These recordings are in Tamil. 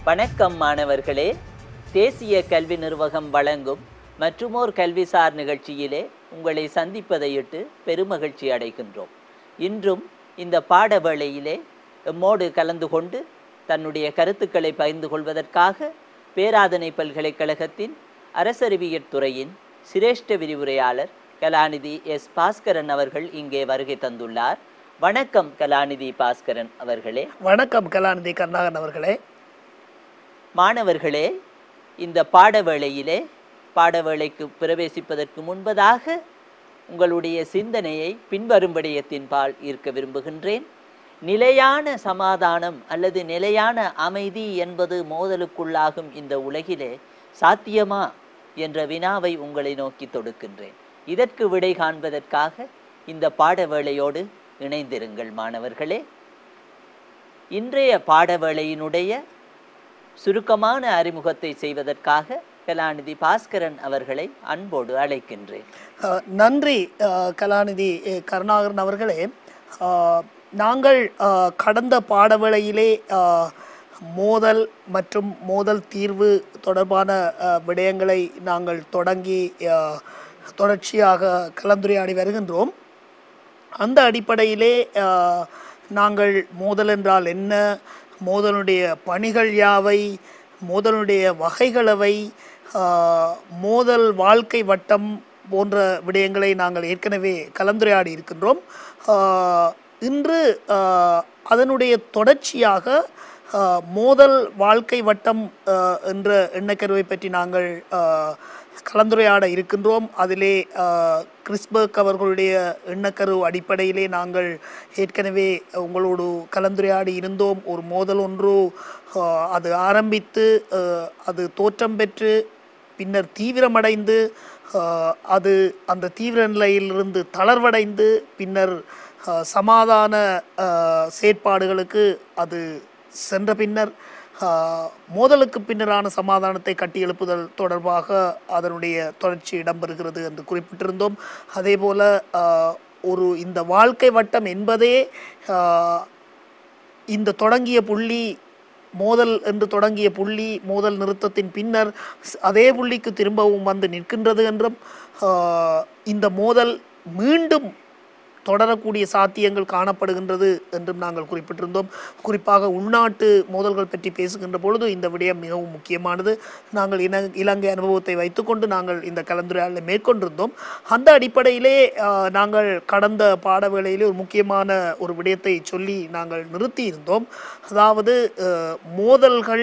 வணக்கம் மாணவர்களே தேசிய கல்வி நிர்வாகம் வழங்கும் மற்றுமோர் கல்விசார் நிகழ்ச்சியிலே உங்களை சந்திப்பதையிட்டு பெருமகிழ்ச்சி அடைகின்றோம் இன்றும் இந்த பாட வேளையிலே எம்மோடு கலந்து கொண்டு தன்னுடைய கருத்துக்களை பகிர்ந்து கொள்வதற்காக பேராதனை பல்கலைக்கழகத்தின் அரசறிவியற் துறையின் சிரேஷ்ட விரிவுரையாளர் கலாநிதி எஸ் பாஸ்கரன் அவர்கள் இங்கே வருகை தந்துள்ளார் வணக்கம் கலாநிதி பாஸ்கரன் அவர்களே வணக்கம் கலாநிதி கருணாகரன் அவர்களே மாணவர்களே இந்த பாடவேளையிலே பாடவேளைக்கு பிரவேசிப்பதற்கு முன்பதாக உங்களுடைய சிந்தனையை பின்வரும் விடயத்தின்பால் ஈர்க்க விரும்புகின்றேன் நிலையான சமாதானம் அல்லது நிலையான அமைதி என்பது மோதலுக்குள்ளாகும் இந்த உலகிலே சாத்தியமா என்ற வினாவை உங்களை நோக்கி தொடுக்கின்றேன் இதற்கு விடை காண்பதற்காக இந்த பாடவேளையோடு இணைந்திருங்கள் மாணவர்களே இன்றைய பாடவேளையினுடைய சுருக்கமான அறிமுகத்தை செய்வதற்காக கலாநிதி பாஸ்கரன் அவர்களை அன்போடு அழைக்கின்றேன் அஹ், நன்றி அஹ், கலாநிதி அஹ், கருணாகரன் அவர்களே அஹ், நாங்கள் அஹ், கடந்த பாடவேளையிலே அஹ், மோதல் மற்றும் மோதல் தீர்வு தொடர்பான அஹ், விடயங்களை நாங்கள் தொடங்கி அஹ், தொடர்ச்சியாக கலந்துரையாடி வருகின்றோம் அந்த அடிப்படையிலே அஹ், நாங்கள் மோதல் என்றால் என்ன மோதலுடைய பணிகள் யாவை மோதலுடைய வகைகளவை அஹ், மோதல் வாழ்க்கை வட்டம் போன்ற விடயங்களை நாங்கள் ஏற்கனவே கலந்துரையாடி இருக்கின்றோம் அஹ், இன்று அஹ், அதனுடைய தொடர்ச்சியாக அஹ், மோதல் வாழ்க்கை வட்டம் அஹ், என்ற எண்ணக்கருவை பற்றி நாங்கள் அஹ், கலந்துரையாட இருக்கின்றோம் அதிலே அஹ், கிறிஸ்பர்க் அவர்களுடைய எண்ணக்கரு அடிப்படையிலே நாங்கள் ஏற்கனவே உங்களோடு கலந்துரையாடி இருந்தோம் ஒரு மோதல் ஒன்று அஹ், அது ஆரம்பித்து அஹ், அது தோற்றம் பெற்று பின்னர் தீவிரமடைந்து அஹ், அது அந்த தீவிர நிலையிலிருந்து தளர்வடைந்து பின்னர் அஹ், சமாதான அஹ், செயற்பாடுகளுக்கு அது சென்ற பின்னர் ஆஹ், மோதலுக்கு பின்னரான சமாதானத்தை கட்டியெழுப்புதல் தொடர்பாக அதனுடைய தொடர்ச்சி இடம்பெறுகிறது என்று குறிப்பிட்டிருந்தோம் அதே போல ஆஹ், ஒரு இந்த வாழ்க்கை வட்டம் என்பதே ஆஹ், இந்த தொடங்கிய புள்ளி மோதல் என்று தொடங்கிய புள்ளி மோதல் நிறுத்தத்தின் பின்னர் ஸ்- அதே புள்ளிக்கு திரும்பவும் வந்து நிற்கின்றது என்றும் ஆஹ், இந்த மோதல் மீண்டும் தொடரக்கூடிய சாத்தியங்கள் காணப்படுகின்றது என்றும் நாங்கள் குறிப்பிட்டிருந்தோம் குறிப்பாக உள்நாட்டு மோதல்கள் பற்றி பேசுகின்ற பொழுது இந்த விடயம் மிகவும் முக்கியமானது நாங்கள் இன இலங்கை அனுபவத்தை வைத்துக்கொண்டு நாங்கள் இந்த கலந்துரையாடலை மேற்கொண்டிருந்தோம் அந்த அடிப்படையிலே ஆஹ், நாங்கள் கடந்த பாடவேளையிலே ஒரு முக்கியமான ஒரு விடயத்தை சொல்லி நாங்கள் நிறுத்தி இருந்தோம் அதாவது ஆஹ், மோதல்கள்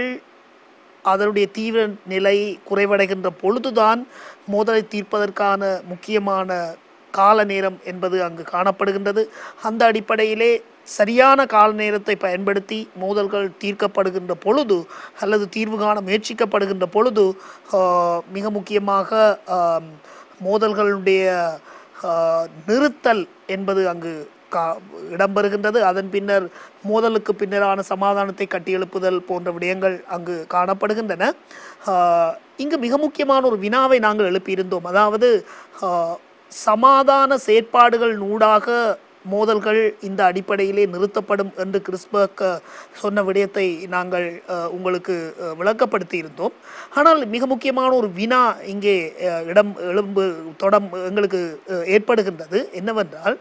அதனுடைய தீவிர நிலை குறைவடைகின்ற பொழுதுதான் மோதலை தீர்ப்பதற்கான முக்கியமான கால நேரம் என்பது அங்கு காணப்படுகின்றது அந்த அடிப்படையிலே சரியான கால நேரத்தை பயன்படுத்தி மோதல்கள் தீர்க்கப்படுகின்ற பொழுது அல்லது தீர்வு காண முயற்சிக்கப்படுகின்ற பொழுது ஆஹ், மிக முக்கியமாக ஆம், மோதல்களுடைய ஆஹ், நிறுத்தல் என்பது அங்கு கா இடம்பெறுகின்றது அதன் பின்னர் மோதலுக்கு பின்னரான சமாதானத்தை கட்டியெழுப்புதல் போன்ற விடயங்கள் அங்கு காணப்படுகின்றன ஆஹ், இங்கு மிக முக்கியமான ஒரு வினாவை நாங்கள் எழுப்பியிருந்தோம் அதாவது ஆஹ், சமாதான செயற்பாடுகள் நூடாக மோதல்கள் இந்த அடிப்படையிலே நிறுத்தப்படும் என்று கிறிஸ்பர்க் அஹ், சொன்ன விடயத்தை நாங்கள் அஹ், உங்களுக்கு அஹ், விளக்கப்படுத்தி இருந்தோம் ஆனால் மிக முக்கியமான ஒரு வினா இங்கே அஹ், இடம் எழும்பு தொடம் எங்களுக்கு அஹ், ஏற்படுகின்றது என்னவென்றால்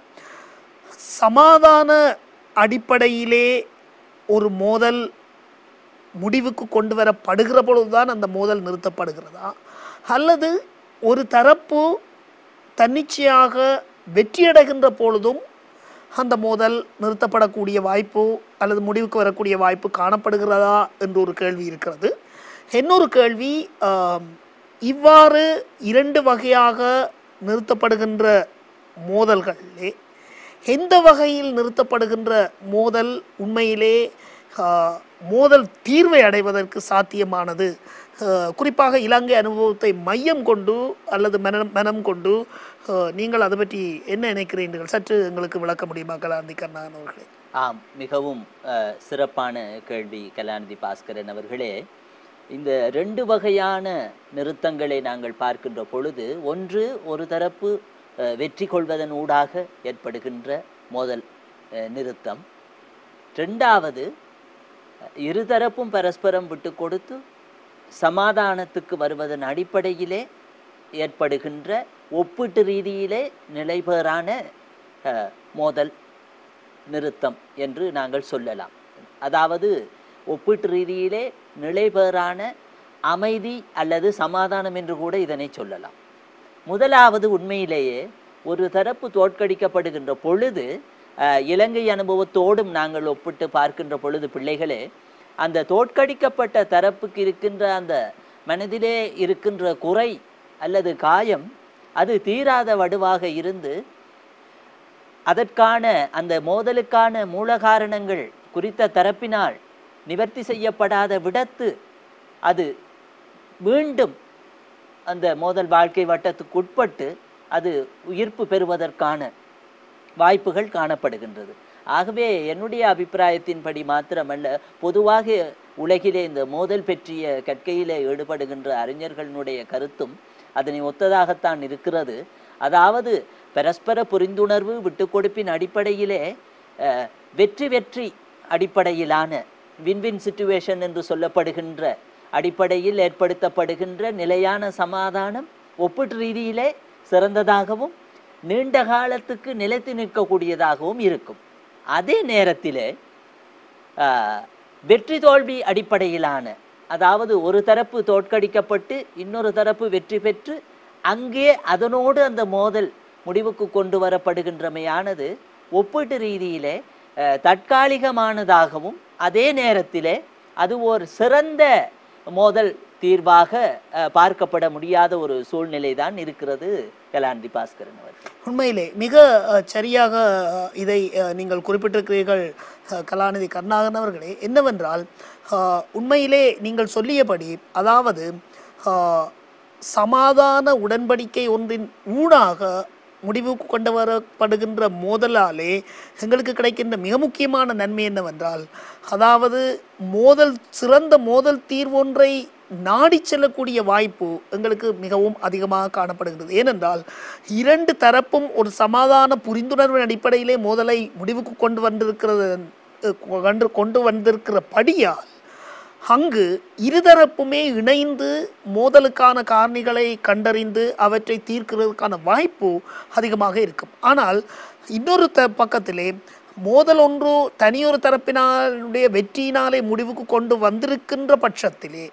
சமாதான அடிப்படையிலே ஒரு மோதல் முடிவுக்கு கொண்டு வரப்படுகிற பொழுதுதான் அந்த மோதல் நிறுத்தப்படுகிறதா அல்லது ஒரு தரப்பு தன்னிச்சையாக வெற்றியடைகின்ற பொழுதும் அந்த மோதல் நிறுத்தப்படக்கூடிய வாய்ப்பு அல்லது முடிவுக்கு வரக்கூடிய வாய்ப்பு காணப்படுகிறதா என்று ஒரு கேள்வி இருக்கிறது இன்னொரு கேள்வி ஆம், இவ்வாறு இரண்டு வகையாக நிறுத்தப்படுகின்ற மோதல்களிலே எந்த வகையில் நிறுத்தப்படுகின்ற மோதல் உண்மையிலே ஆஹ், மோதல் தீர்வை அடைவதற்கு சாத்தியமானது ஆஹ், குறிப்பாக இலங்கை அனுபவத்தை மையம் கொண்டு அல்லது மனம் மனம் கொண்டு ஆஹ், நீங்கள் அதை பற்றி என்ன நினைக்கிறீர்கள் சற்று எங்களுக்கு விளக்க முடியுமா கலாந்தி கண்ணான் அவர்களே ஆம் மிகவும் அஹ், சிறப்பான கேள்வி கலாநிதி பாஸ்கரன் அவர்களே இந்த ரெண்டு வகையான நிறுத்தங்களை நாங்கள் பார்க்கின்ற பொழுது ஒன்று ஒரு தரப்பு அஹ், வெற்றி கொள்வதன் ஊடாக ஏற்படுகின்ற மோதல் அஹ், நிறுத்தம் ரெண்டாவது இருதரப்பும் பரஸ்பரம் விட்டு கொடுத்து சமாதானத்துக்கு வருவதன் அடிப்படையிலே ஏற்படுகின்ற ஒப்பீட்டு ரீதியிலே நிலைபெறான அஹ், மோதல் நிறுத்தம் என்று நாங்கள் சொல்லலாம் அதாவது ஒப்பீட்டு ரீதியிலே நிலைபெறான அமைதி அல்லது சமாதானம் என்று கூட இதனை சொல்லலாம் முதலாவது உண்மையிலேயே ஒரு தரப்பு தோற்கடிக்கப்படுகின்ற பொழுது அஹ், இலங்கை அனுபவத்தோடும் நாங்கள் ஒப்பிட்டு பார்க்கின்ற பொழுது பிள்ளைகளே அந்த தோற்கடிக்கப்பட்ட தரப்புக்கு இருக்கின்ற அந்த மனதிலே இருக்கின்ற குறை அல்லது காயம் அது தீராத வடுவாக இருந்து அதற்கான அந்த மோதலுக்கான மூல காரணங்கள் குறித்த தரப்பினால் நிவர்த்தி செய்யப்படாத விடத்து அது மீண்டும் அந்த மோதல் வாழ்க்கை வட்டத்துக்கு உட்பட்டு அது உயிர்ப்பு பெறுவதற்கான வாய்ப்புகள் காணப்படுகின்றது ஆகவே என்னுடைய அபிப்பிராயத்தின்படி மாத்திரமல்ல பொதுவாக உலகிலே இந்த மோதல் பற்றிய கற்கையிலே ஈடுபடுகின்ற அறிஞர்களுடைய கருத்தும் அதனை ஒத்ததாகத்தான் இருக்கிறது அதாவது பரஸ்பர புரிந்துணர்வு விட்டுக்கொடுப்பின் அடிப்படையிலே அஹ், வெற்றி வெற்றி அடிப்படையிலான வின்வின் சுச்சுவேஷன் என்று சொல்லப்படுகின்ற அடிப்படையில் ஏற்படுத்தப்படுகின்ற நிலையான சமாதானம் ஒப்பீட்டு ரீதியிலே சிறந்ததாகவும் நீண்ட காலத்துக்கு நிலைத்து நிற்கக்கூடியதாகவும் இருக்கும் அதே நேரத்திலே ஆஹ், வெற்றி தோல்வி அடிப்படையிலான அதாவது ஒரு தரப்பு தோற்கடிக்கப்பட்டு இன்னொரு தரப்பு வெற்றி பெற்று அங்கே அதனோடு அந்த மோதல் முடிவுக்கு கொண்டு வரப்படுகின்றமையானது ஒப்பீட்டு ரீதியிலே அஹ், தற்காலிகமானதாகவும் அதே நேரத்திலே அது ஒரு சிறந்த மோதல் தீர்வாக அஹ், பார்க்கப்பட முடியாத ஒரு சூழ்நிலை தான் இருக்கிறது கலாநிதி பாஸ்கரன் அவர்கள் உண்மையிலே மிக அஹ், சரியாக அஹ், இதை அஹ், நீங்கள் குறிப்பிட்டிருக்கிறீர்கள் அஹ், கலாநிதி கருணாகரன் அவர்களே என்னவென்றால் அஹ், உண்மையிலே நீங்கள் சொல்லியபடி அதாவது அஹ், சமாதான உடன்படிக்கை ஒன்றின் ஊடாக முடிவுக்கு கொண்டு வரப்படுகின்ற மோதலாலே எங்களுக்கு கிடைக்கின்ற மிக முக்கியமான நன்மை என்னவென்றால் அதாவது மோதல் சிறந்த மோதல் தீர்வொன்றை நாடி செல்லக்கூடிய வாய்ப்பு எங்களுக்கு மிகவும் அதிகமாக காணப்படுகிறது ஏனென்றால் இரண்டு தரப்பும் ஒரு சமாதான புரிந்துணர்வின் அடிப்படையிலே மோதலை முடிவுக்கு கொண்டு வந்திருக்கிறது அஹ், கொண்டு கொண்டு வந்திருக்கிறபடியால் அங்கு இருதரப்புமே இணைந்து மோதலுக்கான காரணிகளை கண்டறிந்து அவற்றை தீர்க்கிறதுக்கான வாய்ப்பு அதிகமாக இருக்கும் ஆனால் இன்னொரு த பக்கத்திலே மோதல் ஒன்று தனியொரு தரப்பினாலுடைய வெற்றியினாலே முடிவுக்கு கொண்டு வந்திருக்கின்ற பட்சத்திலே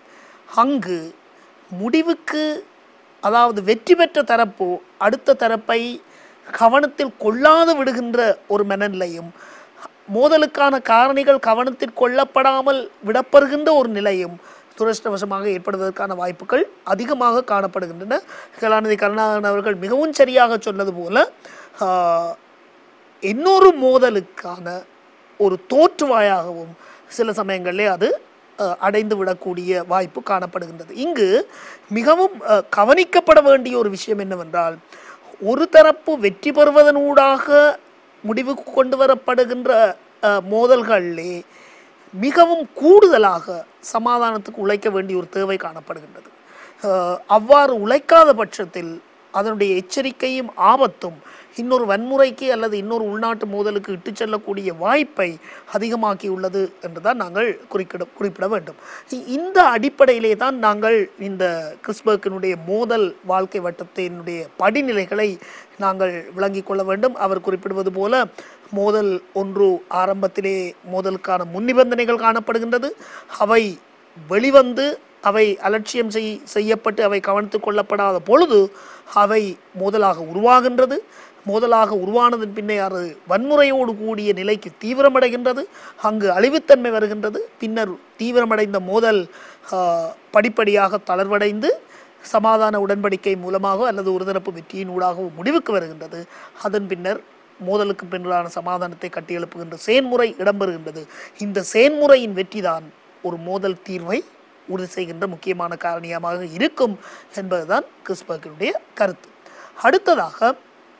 அங்கு முடிவுக்கு அதாவது வெற்றி பெற்ற தரப்பு அடுத்த தரப்பை கவனத்தில் கொள்ளாது விடுகின்ற ஒரு மனநிலையும் மோதலுக்கான காரணிகள் கவனத்தில் கொள்ளப்படாமல் விடப்படுகின்ற ஒரு நிலையும் துரஷ்டவசமாக ஏற்படுவதற்கான வாய்ப்புகள் அதிகமாக காணப்படுகின்றன கலாநிதி கருணாகரன் அவர்கள் மிகவும் சரியாக சொன்னது போல ஆஹ், இன்னொரு மோதலுக்கான ஒரு தோற்றுவாயாகவும் சில சமயங்களிலே அது அஹ், அடைந்து விடக்கூடிய வாய்ப்பு காணப்படுகின்றது இங்கு மிகவும் அஹ், கவனிக்கப்பட வேண்டிய ஒரு விஷயம் என்னவென்றால் ஒரு தரப்பு வெற்றி பெறுவதனூடாக முடிவுக்கு கொண்டு வரப்படுகின்ற அஹ், மோதல்களிலே மிகவும் கூடுதலாக சமாதானத்துக்கு உழைக்க வேண்டிய ஒரு தேவை காணப்படுகின்றது அஹ், அவ்வாறு உழைக்காத பட்சத்தில் அதனுடைய எச்சரிக்கையும் ஆபத்தும் இன்னொரு வன்முறைக்கு அல்லது இன்னொரு உள்நாட்டு மோதலுக்கு இட்டுச் செல்லக்கூடிய வாய்ப்பை அதிகமாக்கியுள்ளது என்று தான் நாங்கள் குறிப்பிட குறிப்பிட வேண்டும் இ- இந்த அடிப்படையிலே தான் நாங்கள் இந்த கிறிஸ்பர்க்கினுடைய மோதல் வாழ்க்கை வட்டத்தினுடைய படிநிலைகளை நாங்கள் விளங்கிக் கொள்ள வேண்டும் அவர் குறிப்பிடுவது போல மோதல் ஒன்று ஆரம்பத்திலே மோதலுக்கான முன்னிபந்தனைகள் காணப்படுகின்றது அவை வெளிவந்து அவை அலட்சியம் செய் செய்யப்பட்டு அவை கவனித்துக் கொள்ளப்படாத பொழுது அவை மோதலாக உருவாகின்றது மோதலாக உருவானதன் பின்னே அது வன்முறையோடு கூடிய நிலைக்கு தீவிரமடைகின்றது அங்கு அழிவுத்தன்மை வருகின்றது பின்னர் தீவிரமடைந்த மோதல் ஆஹ், படிப்படியாக தளர்வடைந்து சமாதான உடன்படிக்கை மூலமாக அல்லது ஒருதரப்பு வெற்றியின் ஊடாகவும் முடிவுக்கு வருகின்றது அதன் பின்னர் மோதலுக்கு பின்னரான சமாதானத்தை கட்டியெழுப்புகின்ற செயன்முறை இடம்பெறுகின்றது இந்த செயன்முறையின் வெற்றிதான் ஒரு மோதல் தீர்வை உறுதி செய்கின்ற முக்கியமான காரணியமாக இருக்கும் என்பதுதான் கிறிஸ்பர்க்கினுடைய கருத்து அடுத்ததாக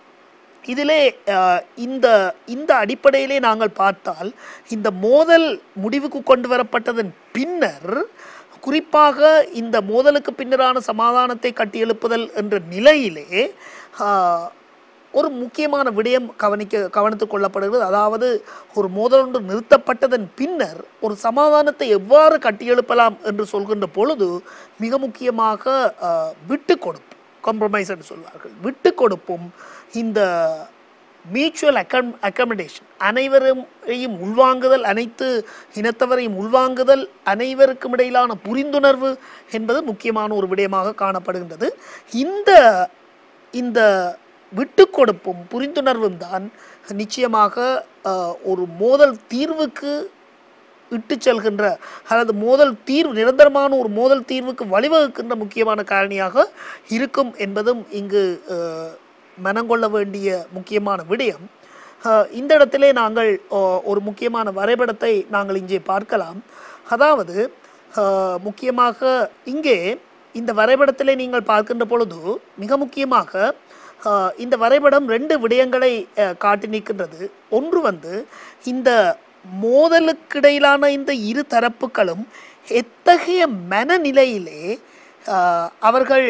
இதிலே அஹ், இந்த இந்த அடிப்படையிலே நாங்கள் பார்த்தால் இந்த மோதல் முடிவுக்கு கொண்டு வரப்பட்டதன் பின்னர் குறிப்பாக இந்த மோதலுக்கு பின்னரான சமாதானத்தை கட்டியெழுப்புதல் என்ற நிலையிலே ஆஹ், ஒரு முக்கியமான விடயம் கவனிக்க கவனித்துக் கொள்ளப்படுகிறது அதாவது ஒரு மோதல் ஒன்று நிறுத்தப்பட்டதன் பின்னர் ஒரு சமாதானத்தை எவ்வாறு கட்டியெழுப்பலாம் என்று சொல்கின்ற பொழுது மிக முக்கியமாக அஹ், விட்டு கொடுப்பு காம்ப்ரமைஸ் என்று சொல்வார்கள் விட்டு கொடுப்பும் இந்த மியூச்சுவல் அக்கம் அக்கமடேஷன் அனைவரையும் உள்வாங்குதல் அனைத்து இனத்தவரையும் உள்வாங்குதல் அனைவருக்கும் இடையிலான புரிந்துணர்வு என்பது முக்கியமான ஒரு விடயமாக காணப்படுகின்றது இந்த இந்த விட்டு கொடுப்பும் புரிந்துணர்வும் தான் நிச்சயமாக அஹ், ஒரு மோதல் தீர்வுக்கு இட்டு செல்கின்ற அல்லது மோதல் தீர்வு நிரந்தரமான ஒரு மோதல் தீர்வுக்கு வழிவகுக்கின்ற முக்கியமான காரணியாக இருக்கும் என்பதும் இங்கு அஹ், மனங்கொள்ள வேண்டிய முக்கியமான விடயம் அஹ், இந்த இடத்திலே நாங்கள் அஹ், ஒரு முக்கியமான வரைபடத்தை நாங்கள் இங்கே பார்க்கலாம் அதாவது அஹ், முக்கியமாக இங்கே இந்த வரைபடத்திலே நீங்கள் பார்க்கின்ற பொழுது மிக முக்கியமாக அஹ், இந்த வரைபடம் ரெண்டு விடயங்களை அஹ், காட்டி நிற்கின்றது ஒன்று வந்து இந்த மோதலுக்கிடையிலான இந்த இரு தரப்புகளும் எத்தகைய மனநிலையிலே அஹ், அவர்கள்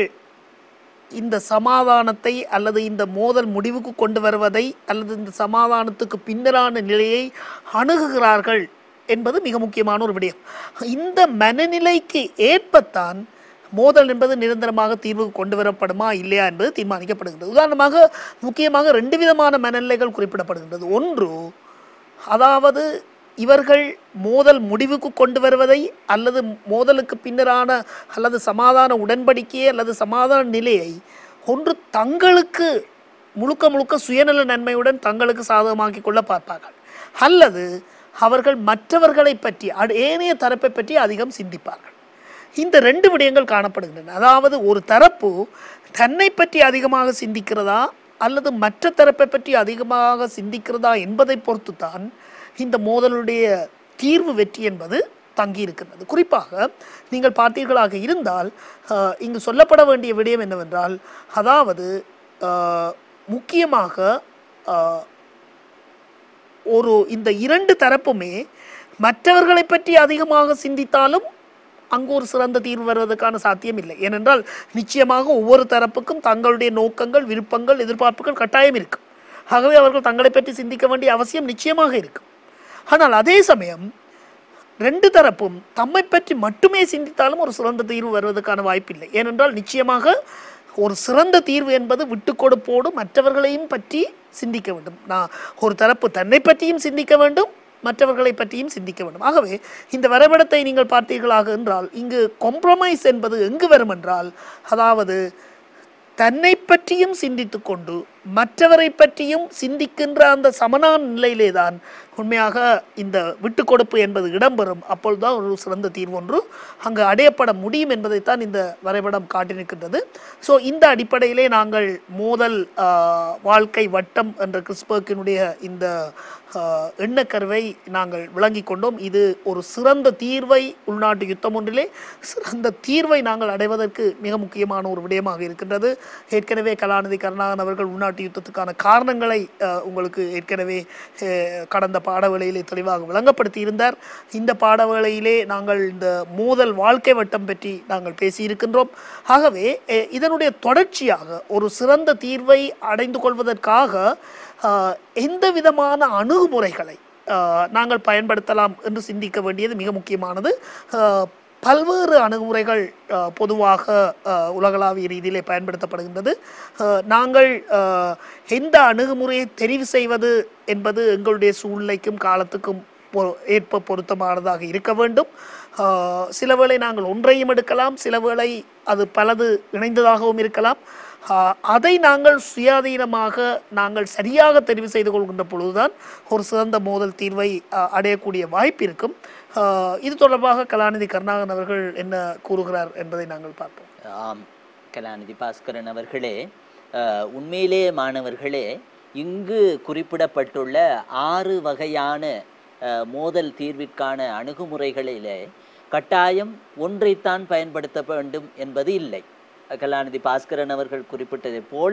இந்த சமாதானத்தை அல்லது இந்த மோதல் முடிவுக்கு கொண்டு வருவதை அல்லது இந்த சமாதானத்துக்கு பின்னரான நிலையை அணுகுகிறார்கள் என்பது மிக முக்கியமான ஒரு விடயம் இந்த மனநிலைக்கு ஏற்பத்தான் மோதல் என்பது நிரந்தரமாக தீர்வுக்கு கொண்டு வரப்படுமா இல்லையா என்பது தீர்மானிக்கப்படுகின்றது உதாரணமாக முக்கியமாக ரெண்டு விதமான மனநிலைகள் குறிப்பிடப்படுகின்றது ஒன்று அதாவது இவர்கள் மோதல் முடிவுக்கு கொண்டு வருவதை அல்லது மோதலுக்கு பின்னரான அல்லது சமாதான உடன்படிக்கையை அல்லது சமாதான நிலையை ஒன்று தங்களுக்கு முழுக்க முழுக்க சுயநல நன்மையுடன் தங்களுக்கு சாதகமாக்கிக் கொள்ள பார்ப்பார்கள் அல்லது அவர்கள் மற்றவர்களை பற்றி அடு- ஏனைய தரப்பை பற்றி அதிகம் சிந்திப்பார்கள் இந்த ரெண்டு விடயங்கள் காணப்படுகின்றன அதாவது ஒரு தரப்பு தன்னை பற்றி அதிகமாக சிந்திக்கிறதா அல்லது மற்ற தரப்பை பற்றி அதிகமாக சிந்திக்கிறதா என்பதை பொறுத்து தான் இந்த மோதலுடைய தீர்வு வெற்றி என்பது தங்கி இருக்கின்றது குறிப்பாக நீங்கள் பார்த்தீர்களாக இருந்தால் அஹ், இங்கு சொல்லப்பட வேண்டிய விடயம் என்னவென்றால் அதாவது அஹ், முக்கியமாக அஹ், ஒரு இந்த இரண்டு தரப்புமே மற்றவர்களை பற்றி அதிகமாக சிந்தித்தாலும் அங்கு ஒரு சிறந்த தீர்வு வருவதற்கான சாத்தியம் இல்லை ஏனென்றால் நிச்சயமாக ஒவ்வொரு தரப்புக்கும் தங்களுடைய நோக்கங்கள் விருப்பங்கள் எதிர்பார்ப்புகள் கட்டாயம் இருக்கும் ஆகவே அவர்கள் தங்களை பற்றி சிந்திக்க வேண்டிய அவசியம் நிச்சயமாக இருக்கும் ஆனால் அதே சமயம் ரெண்டு தரப்பும் தம்மை பற்றி மட்டுமே சிந்தித்தாலும் ஒரு சிறந்த தீர்வு வருவதற்கான வாய்ப்பில்லை ஏனென்றால் நிச்சயமாக ஒரு சிறந்த தீர்வு என்பது விட்டு கொடுப்போடு மற்றவர்களையும் பற்றி சிந்திக்க வேண்டும் நான் ஒரு தரப்பு தன்னை பற்றியும் சிந்திக்க வேண்டும் மற்றவர்களை பற்றியும் சிந்திக்க வேண்டும் ஆகவே இந்த வரைபடத்தை நீங்கள் பார்த்தீர்களாக என்றால் இங்கு compromise என்பது எங்கு வரும் என்றால் அதாவது தன்னை பற்றியும் சிந்தித்து கொண்டு மற்றவரை பற்றியும் சிந்திக்கின்ற அந்த சமனான நிலையிலே தான் உண்மையாக இந்த விட்டு கொடுப்பு என்பது இடம்பெறும் அப்பொழுதுதான் ஒரு சிறந்த தீர்வு ஒன்று அங்கு அடையப்பட முடியும் என்பதைத்தான் இந்த வரைபடம் காட்டி நிற்கின்றது ஸோ இந்த அடிப்படையிலே நாங்கள் மோதல் ஆஹ், வாழ்க்கை வட்டம் என்ற கிறிஸ்பர்க்கினுடைய இந்த ஆஹ், எண்ணக்கருவை நாங்கள் விளங்கி கொண்டோம் இது ஒரு சிறந்த தீர்வை உள்நாட்டு யுத்தம் ஒன்றிலே சிறந்த தீர்வை நாங்கள் அடைவதற்கு மிக முக்கியமான ஒரு விடயமாக இருக்கின்றது ஏற்கனவே கலாநிதி கருணாகரன் அவர்கள் உள்நாட்டு யுத்தத்துக்கான காரணங்களை ஆஹ், உங்களுக்கு ஏற்கனவே ஆஹ், கடந்த பாடவேளையிலே தெளிவாக விளங்கப்படுத்தி இருந்தார் இந்த பாடவேளையிலே நாங்கள் இந்த மோதல் வாழ்க்கை வட்டம் பற்றி நாங்கள் பேசியிருக்கின்றோம் ஆகவே அஹ், இதனுடைய தொடர்ச்சியாக ஒரு சிறந்த தீர்வை அடைந்து கொள்வதற்காக ஆஹ், எந்த விதமான அணுகுமுறைகளை ஆஹ், நாங்கள் பயன்படுத்தலாம் என்று சிந்திக்க வேண்டியது மிக முக்கியமானது ஆஹ், பல்வேறு அணுகுமுறைகள் ஆஹ், பொதுவாக ஆஹ், உலகளாவிய ரீதியிலே பயன்படுத்தப்படுகின்றது ஆஹ், நாங்கள் ஆஹ், எந்த அணுகுமுறையை தெரிவு செய்வது என்பது எங்களுடைய சூழ்நிலைக்கும் காலத்துக்கும் பொ- ஏற்ப பொருத்தமானதாக இருக்க வேண்டும் ஆஹ், சில வேளை நாங்கள் ஒன்றையும் எடுக்கலாம் சில வேளை அது பலது இணைந்ததாகவும் இருக்கலாம் ஆஹ், அதை நாங்கள் சுயாதீனமாக நாங்கள் சரியாக தெரிவு செய்து கொள்கின்ற பொழுதுதான் ஒரு சிறந்த மோதல் தீர்வை ஆஹ், அடையக்கூடிய வாய்ப்பு இருக்கும் ஆஹ், இது தொடர்பாக கலாநிதி கருணாகரன் அவர்கள் என்ன கூறுகிறார் என்பதை நாங்கள் பார்ப்போம் ஆம் கலாநிதி பாஸ்கரன் அவர்களே அஹ், உண்மையிலே மாணவர்களே இங்கு குறிப்பிடப்பட்டுள்ள ஆறு வகையான அஹ், மோதல் தீர்விற்கான அணுகுமுறைகளிலே கட்டாயம் ஒன்றைத்தான் பயன்படுத்த வேண்டும் என்பது இல்லை கலாநிதி பாஸ்கரன் அவர்கள் குறிப்பிட்டதைப் போல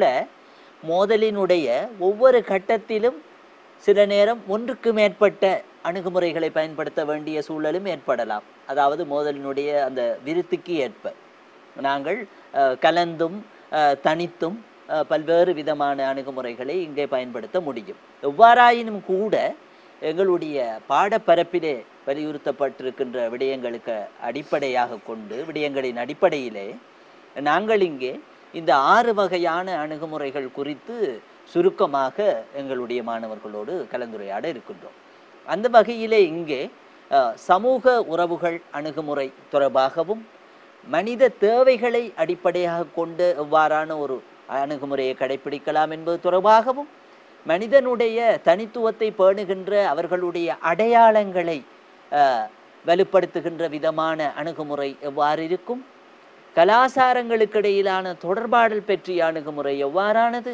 மோதலினுடைய ஒவ்வொரு கட்டத்திலும் சில நேரம் ஒன்றுக்கு மேற்பட்ட அணுகுமுறைகளை பயன்படுத்த வேண்டிய சூழலும் ஏற்படலாம் அதாவது மோதலினுடைய அந்த விருத்திக்கு ஏற்ப நாங்கள் அஹ், கலந்தும் அஹ், தனித்தும் அஹ், பல்வேறு விதமான அணுகுமுறைகளை இங்கே பயன்படுத்த முடியும் எவ்வாறாயினும் கூட எங்களுடைய பாடப்பரப்பிலே வலியுறுத்தப்பட்டிருக்கின்ற விடயங்களுக்கு அடிப்படையாக கொண்டு விடயங்களின் அடிப்படையிலே நாங்கள் இங்கே இந்த ஆறு வகையான அணுகுமுறைகள் குறித்து சுருக்கமாக எங்களுடைய மாணவர்களோடு கலந்துரையாட இருக்கின்றோம் அந்த வகையிலே இங்கே அஹ், சமூக உறவுகள் அணுகுமுறை தொடர்பாகவும் மனித தேவைகளை அடிப்படையாக கொண்டு எவ்வாறான ஒரு அணுகுமுறையை கடைபிடிக்கலாம் என்பது தொடர்பாகவும் மனிதனுடைய தனித்துவத்தை பேணுகின்ற அவர்களுடைய அடையாளங்களை அஹ், வலுப்படுத்துகின்ற விதமான அணுகுமுறை எவ்வாறு இருக்கும் கலாசாரங்களுக்கு இடையிலான தொடர்பாடல் பற்றிய அணுகுமுறை எவ்வாறானது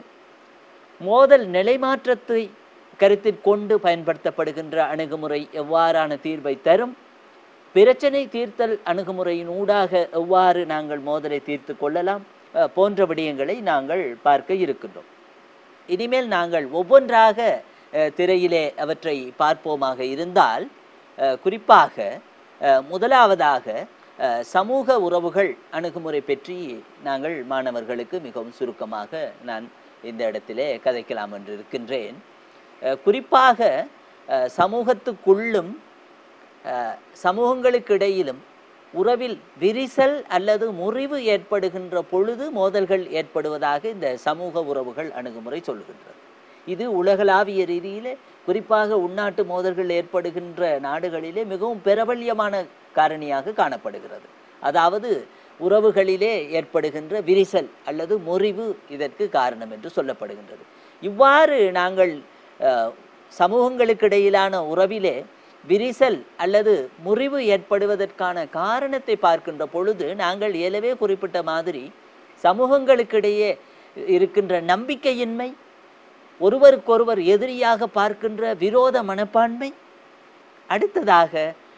மோதல் நிலைமாற்றத்தை கருத்தில் கொண்டு பயன்படுத்தப்படுகின்ற அணுகுமுறை எவ்வாறான தீர்வை தரும் பிரச்சனை தீர்த்தல் அணுகுமுறையின் ஊடாக எவ்வாறு நாங்கள் மோதலை தீர்த்து கொள்ளலாம் அஹ், போன்ற விடயங்களை நாங்கள் பார்க்க இருக்கின்றோம் இனிமேல் நாங்கள் ஒவ்வொன்றாக அஹ், திரையிலே அவற்றை பார்ப்போமாக இருந்தால் அஹ், குறிப்பாக அஹ், முதலாவதாக அஹ், சமூக உறவுகள் அணுகுமுறை பற்றி நாங்கள் மாணவர்களுக்கு மிகவும் சுருக்கமாக நான் இந்த இடத்திலே கதைக்கலாம் என்று இருக்கின்றேன் அஹ், குறிப்பாக அஹ், சமூகத்துக்குள்ளும் அஹ், சமூகங்களுக்கு இடையிலும் உறவில் விரிசல் அல்லது முறிவு ஏற்படுகின்ற பொழுது மோதல்கள் ஏற்படுவதாக இந்த சமூக உறவுகள் அணுகுமுறை சொல்லுகின்றது இது உலகளாவிய ரீதியிலே குறிப்பாக உள்நாட்டு மோதல்கள் ஏற்படுகின்ற நாடுகளிலே மிகவும் பிரபல்யமான காரணியாக காணப்படுகிறது அதாவது உறவுகளிலே ஏற்படுகின்ற விரிசல் அல்லது முறிவு இதற்கு காரணம் என்று சொல்லப்படுகின்றது இவ்வாறு நாங்கள் அஹ், சமூகங்களுக்கு இடையிலான உறவிலே விரிசல் அல்லது முறிவு ஏற்படுவதற்கான காரணத்தை பார்க்கின்ற பொழுது நாங்கள் ஏலவே குறிப்பிட்ட மாதிரி சமூகங்களுக்கிடையே இருக்கின்ற நம்பிக்கையின்மை ஒருவருக்கொருவர் எதிரியாக பார்க்கின்ற விரோத மனப்பான்மை அடுத்ததாக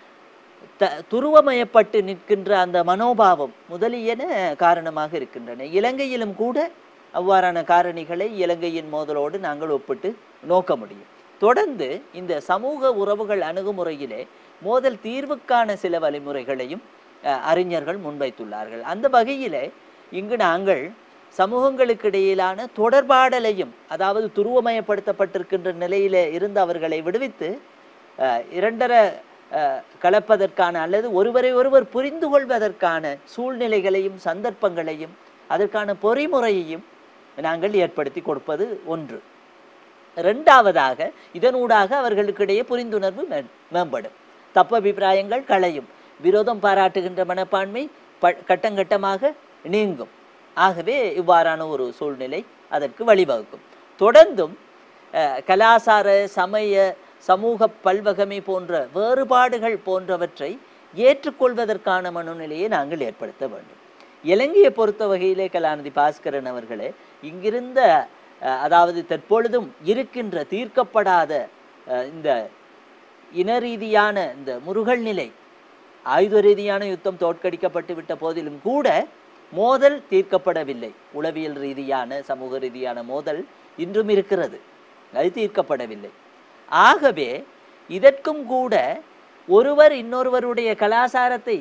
த துருவமயப்பட்டு நிற்கின்ற அந்த மனோபாவம் முதலியன காரணமாக இருக்கின்றன இலங்கையிலும் கூட அவ்வாறான காரணிகளை இலங்கையின் மோதலோடு நாங்கள் ஒப்பிட்டு நோக்க முடியும் தொடர்ந்து இந்த சமூக உறவுகள் அணுகுமுறையிலே மோதல் தீர்வுக்கான சில வழிமுறைகளையும் அஹ், அறிஞர்கள் முன்வைத்துள்ளார்கள் அந்த வகையிலே இங்கு நாங்கள் சமூகங்களுக்கு இடையிலான தொடர்பாடலையும் அதாவது துருவமயப்படுத்தப்பட்டிருக்கின்ற நிலையிலே இருந்து அவர்களை விடுவித்து அஹ், இரண்டரை அஹ், கலப்பதற்கான அல்லது ஒருவரை ஒருவர் புரிந்து கொள்வதற்கான சூழ்நிலைகளையும் சந்தர்ப்பங்களையும் அதற்கான பொறிமுறையையும் நாங்கள் ஏற்படுத்தி கொடுப்பது ஒன்று ரெண்டாவதாக இதனூடாக அவர்களுக்கிடையே புரிந்துணர்வு மே- மேம்படும் தப்பபிப்பிராயங்கள் களையும் விரோதம் பாராட்டுகின்ற மனப்பான்மை ப கட்டங்கட்டமாக நீங்கும் ஆகவே இவ்வாறான ஒரு சூழ்நிலை அதற்கு வழிவகுக்கும் தொடர்ந்தும் அஹ், கலாசார சமய சமூக பல்வகமை போன்ற வேறுபாடுகள் போன்றவற்றை ஏற்றுக்கொள்வதற்கான மனநிலையை நாங்கள் ஏற்படுத்த வேண்டும் இலங்கையை பொறுத்த வகையிலே கலாநிதி பாஸ்கரன் அவர்களே இங்கிருந்த அஹ், அதாவது தற்பொழுதும் இருக்கின்ற தீர்க்கப்படாத அஹ், இந்த இன ரீதியான இந்த முருகல் நிலை ஆயுத ரீதியான யுத்தம் தோற்கடிக்கப்பட்டு விட்ட போதிலும் கூட மோதல் தீர்க்கப்படவில்லை உளவியல் ரீதியான சமூக ரீதியான மோதல் இன்றும் இருக்கிறது அது தீர்க்கப்படவில்லை ஆகவே இதற்கும் கூட ஒருவர் இன்னொருவருடைய கலாசாரத்தை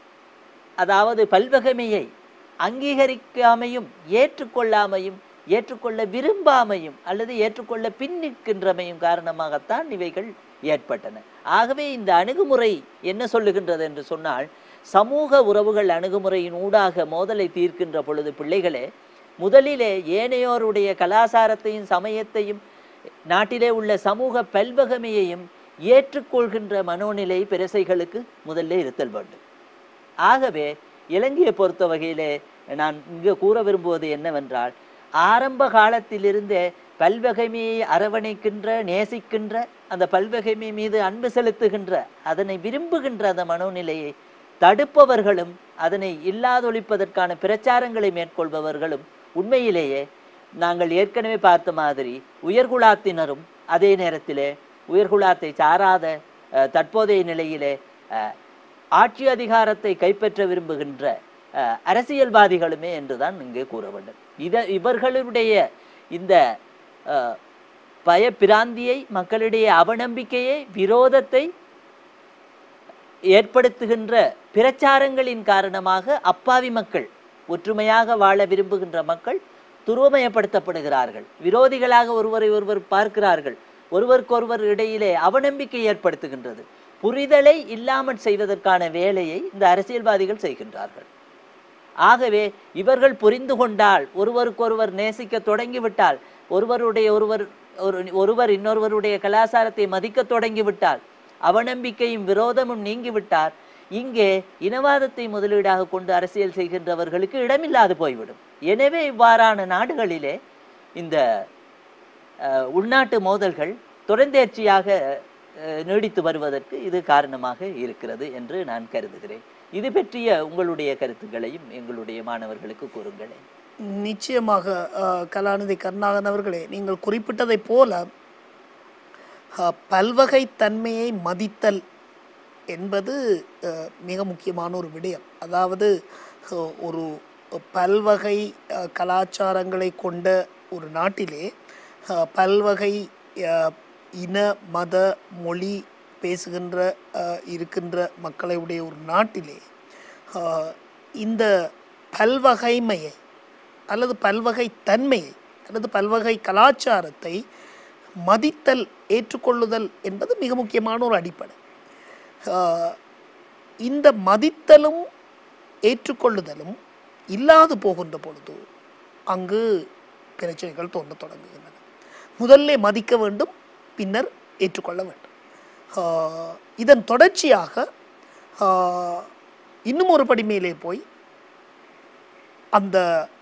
அதாவது பல்வகைமையை அங்கீகரிக்காமையும் ஏற்றுக்கொள்ளாமையும் ஏற்றுக்கொள்ள விரும்பாமையும் அல்லது ஏற்றுக்கொள்ள பின்னிற்கின்றமையும் காரணமாகத்தான் இவைகள் ஏற்பட்டன ஆகவே இந்த அணுகுமுறை என்ன சொல்லுகின்றது என்று சொன்னால் சமூக உறவுகள் அணுகுமுறையின் ஊடாக மோதலை தீர்க்கின்ற பொழுது பிள்ளைகளே முதலிலே ஏனையோருடைய கலாசாரத்தையும் சமயத்தையும் நாட்டிலே உள்ள சமூக பல்வகமையையும் ஏற்றுக்கொள்கின்ற மனோநிலை பிரசைகளுக்கு முதல்ல இருத்தல் வேண்டும் ஆகவே இலங்கையை பொறுத்த வகையிலே நான் இங்கு கூற விரும்புவது என்னவென்றால் ஆரம்ப காலத்திலிருந்தே பல்வகைமையை அரவணைக்கின்ற நேசிக்கின்ற அந்த பல்வகைமை மீது அன்பு செலுத்துகின்ற அதனை விரும்புகின்ற அந்த மனோநிலையை தடுப்பவர்களும் அதனை இல்லாதொழிப்பதற்கான பிரச்சாரங்களை மேற்கொள்பவர்களும் உண்மையிலேயே நாங்கள் ஏற்கனவே பார்த்த மாதிரி உயர்குலாத்தினரும் அதே நேரத்திலே உயர்குலாத்தை சாராத அஹ், தற்போதைய நிலையிலே அஹ், ஆட்சி அதிகாரத்தை கைப்பற்ற விரும்புகின்ற அஹ், அரசியல்வாதிகளுமே என்றுதான் இங்கே கூற வேண்டும் இத இவர்களுடைய இந்த அஹ், பயப்பிராந்தியை மக்களிடையே அவநம்பிக்கையை விரோதத்தை ஏற்படுத்துகின்ற பிரச்சாரங்களின் காரணமாக அப்பாவி மக்கள் ஒற்றுமையாக வாழ விரும்புகின்ற மக்கள் துருவமயப்படுத்தப்படுகிறார்கள் விரோதிகளாக ஒருவரை ஒருவர் பார்க்கிறார்கள் ஒருவருக்கொருவர் இடையிலே அவநம்பிக்கை ஏற்படுத்துகின்றது புரிதலை இல்லாமல் செய்வதற்கான வேலையை இந்த அரசியல்வாதிகள் செய்கின்றார்கள் ஆகவே இவர்கள் புரிந்து கொண்டால் ஒருவருக்கொருவர் நேசிக்க தொடங்கிவிட்டால் ஒருவருடைய ஒருவர் ஒரு ஒருவர் இன்னொருவருடைய கலாச்சாரத்தை மதிக்க தொடங்கிவிட்டால் அவநம்பிக்கையும் விரோதமும் நீங்கிவிட்டால் இங்கே இனவாதத்தை முதலீடாக கொண்டு அரசியல் செய்கின்றவர்களுக்கு இடமில்லாது போய்விடும் எனவே இவ்வாறான நாடுகளிலே இந்த அஹ், உள்நாட்டு மோதல்கள் தொடர்ந்தேர்ச்சியாக அஹ், நீடித்து வருவதற்கு இது காரணமாக இருக்கிறது என்று நான் கருதுகிறேன் இது பற்றிய உங்களுடைய கருத்துக்களையும் எங்களுடைய மாணவர்களுக்கு கூறுங்களேன் நிச்சயமாக அஹ், கலாநிதி கருணாகரன் அவர்களே நீங்கள் குறிப்பிட்டதைப் போல அஹ், பல்வகைத்தன்மையை மதித்தல் என்பது அஹ், மிக முக்கியமான ஒரு விடயம் அதாவது அஹ், ஒரு பல்வகை அஹ், கலாச்சாரங்களை கொண்ட ஒரு நாட்டிலே அஹ், பல்வகை அஹ், இன மத மொழி பேசுகின்ற அஹ், இருக்கின்ற மக்களை உடைய ஒரு நாட்டிலே அஹ், இந்த பல்வகைமையை அல்லது பல்வகை தன்மையை அல்லது பல்வகை கலாச்சாரத்தை மதித்தல் ஏற்றுக்கொள்ளுதல் என்பது மிக முக்கியமான ஒரு அடிப்படை ஆஹ் இந்த மதித்தலும் ஏற்றுக்கொள்ளுதலும் இல்லாது போகின்ற பொழுது அங்கு பிரச்சனைகள் தோன்றத் தொடங்குகின்றன முதல்ல மதிக்க வேண்டும் பின்னர் ஏற்றுக்கொள்ள வேண்டும் ஆஹ் இதன் தொடர்ச்சியாக ஆஹ் இன்னும் ஒரு படி மேலே போய் அந்த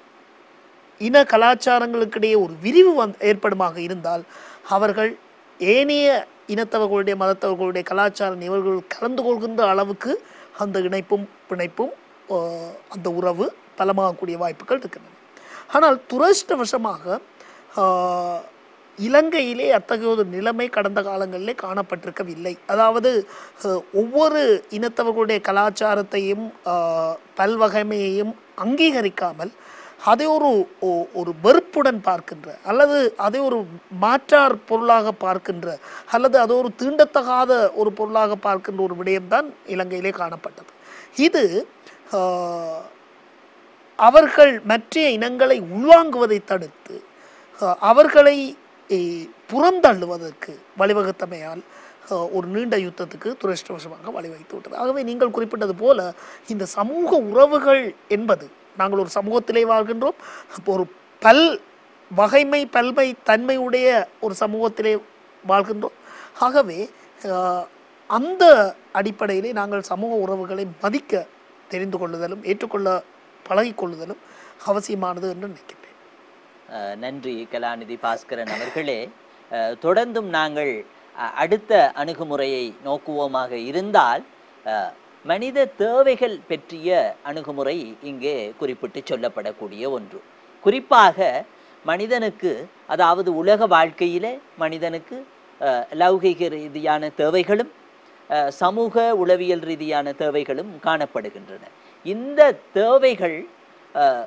இன கலாச்சாரங்களுக்கிடையே ஒரு விரிவு வந் ஏற்படுமாக இருந்தால் அவர்கள் ஏனைய இனத்தவர்களுடைய மதத்தவர்களுடைய கலாச்சார நிகழ்வுகள் கலந்து கொள்கின்ற அளவுக்கு அந்த இணைப்பும் பிணைப்பும் ஆஹ், அந்த உறவு பலமாகக்கூடிய வாய்ப்புகள் இருக்கின்றன ஆனால் துரஷ்டவசமாக ஆஹ், இலங்கையிலே அத்தகைய ஒரு நிலைமை கடந்த காலங்களிலே காணப்பட்டிருக்கவில்லை அதாவது அஹ், ஒவ்வொரு இனத்தவர்களுடைய கலாச்சாரத்தையும் ஆஹ், பல்வகைமையையும் அங்கீகரிக்காமல் அதை ஒரு ஒ- ஒரு வெறுப்புடன் பார்க்கின்ற அல்லது அதை ஒரு மாற்றார் பொருளாக பார்க்கின்ற அல்லது அதை ஒரு தீண்டத்தகாத ஒரு பொருளாக பார்க்கின்ற ஒரு விடயம்தான் இலங்கையிலே காணப்பட்டது இது ஆஹ், அவர்கள் மற்ற இனங்களை உள்வாங்குவதை தடுத்து அஹ், அவர்களை eh, புறந்தள்ளுவதற்கு வழிவகுத்தமையால் அஹ், ஒரு நீண்ட யுத்தத்துக்கு துரஷ்டவசமாக வழிவகுத்து விட்டது ஆகவே நீங்கள் குறிப்பிட்டது போல இந்த சமூக உறவுகள் என்பது நாங்கள் ஒரு சமூகத்திலே வாழ்கின்றோம் அப்போ ஒரு பல் வகைமை பல்மை தன்மையுடைய ஒரு சமூகத்திலே வாழ்கின்றோம் ஆகவே அஹ், அந்த அடிப்படையிலே நாங்கள் சமூக உறவுகளை மதிக்க தெரிந்து கொள்ளுதலும் ஏற்றுக்கொள்ள பழகிக்கொள்ளுதலும் அவசியமானது என்று நினைக்கின்றேன் அஹ், நன்றி கலாநிதி பாஸ்கரன் அவர்களே அஹ், தொடர்ந்தும் நாங்கள் அ- அடுத்த அணுகுமுறையை நோக்குவோமாக இருந்தால் அஹ், மனித தேவைகள் பற்றிய அணுகுமுறை இங்கே குறிப்பிட்டு சொல்லப்படக்கூடிய ஒன்று குறிப்பாக மனிதனுக்கு அதாவது உலக வாழ்க்கையிலே மனிதனுக்கு அஹ், லௌகிக ரீதியான தேவைகளும் அஹ், சமூக உளவியல் ரீதியான தேவைகளும் காணப்படுகின்றன இந்த தேவைகள் அஹ்,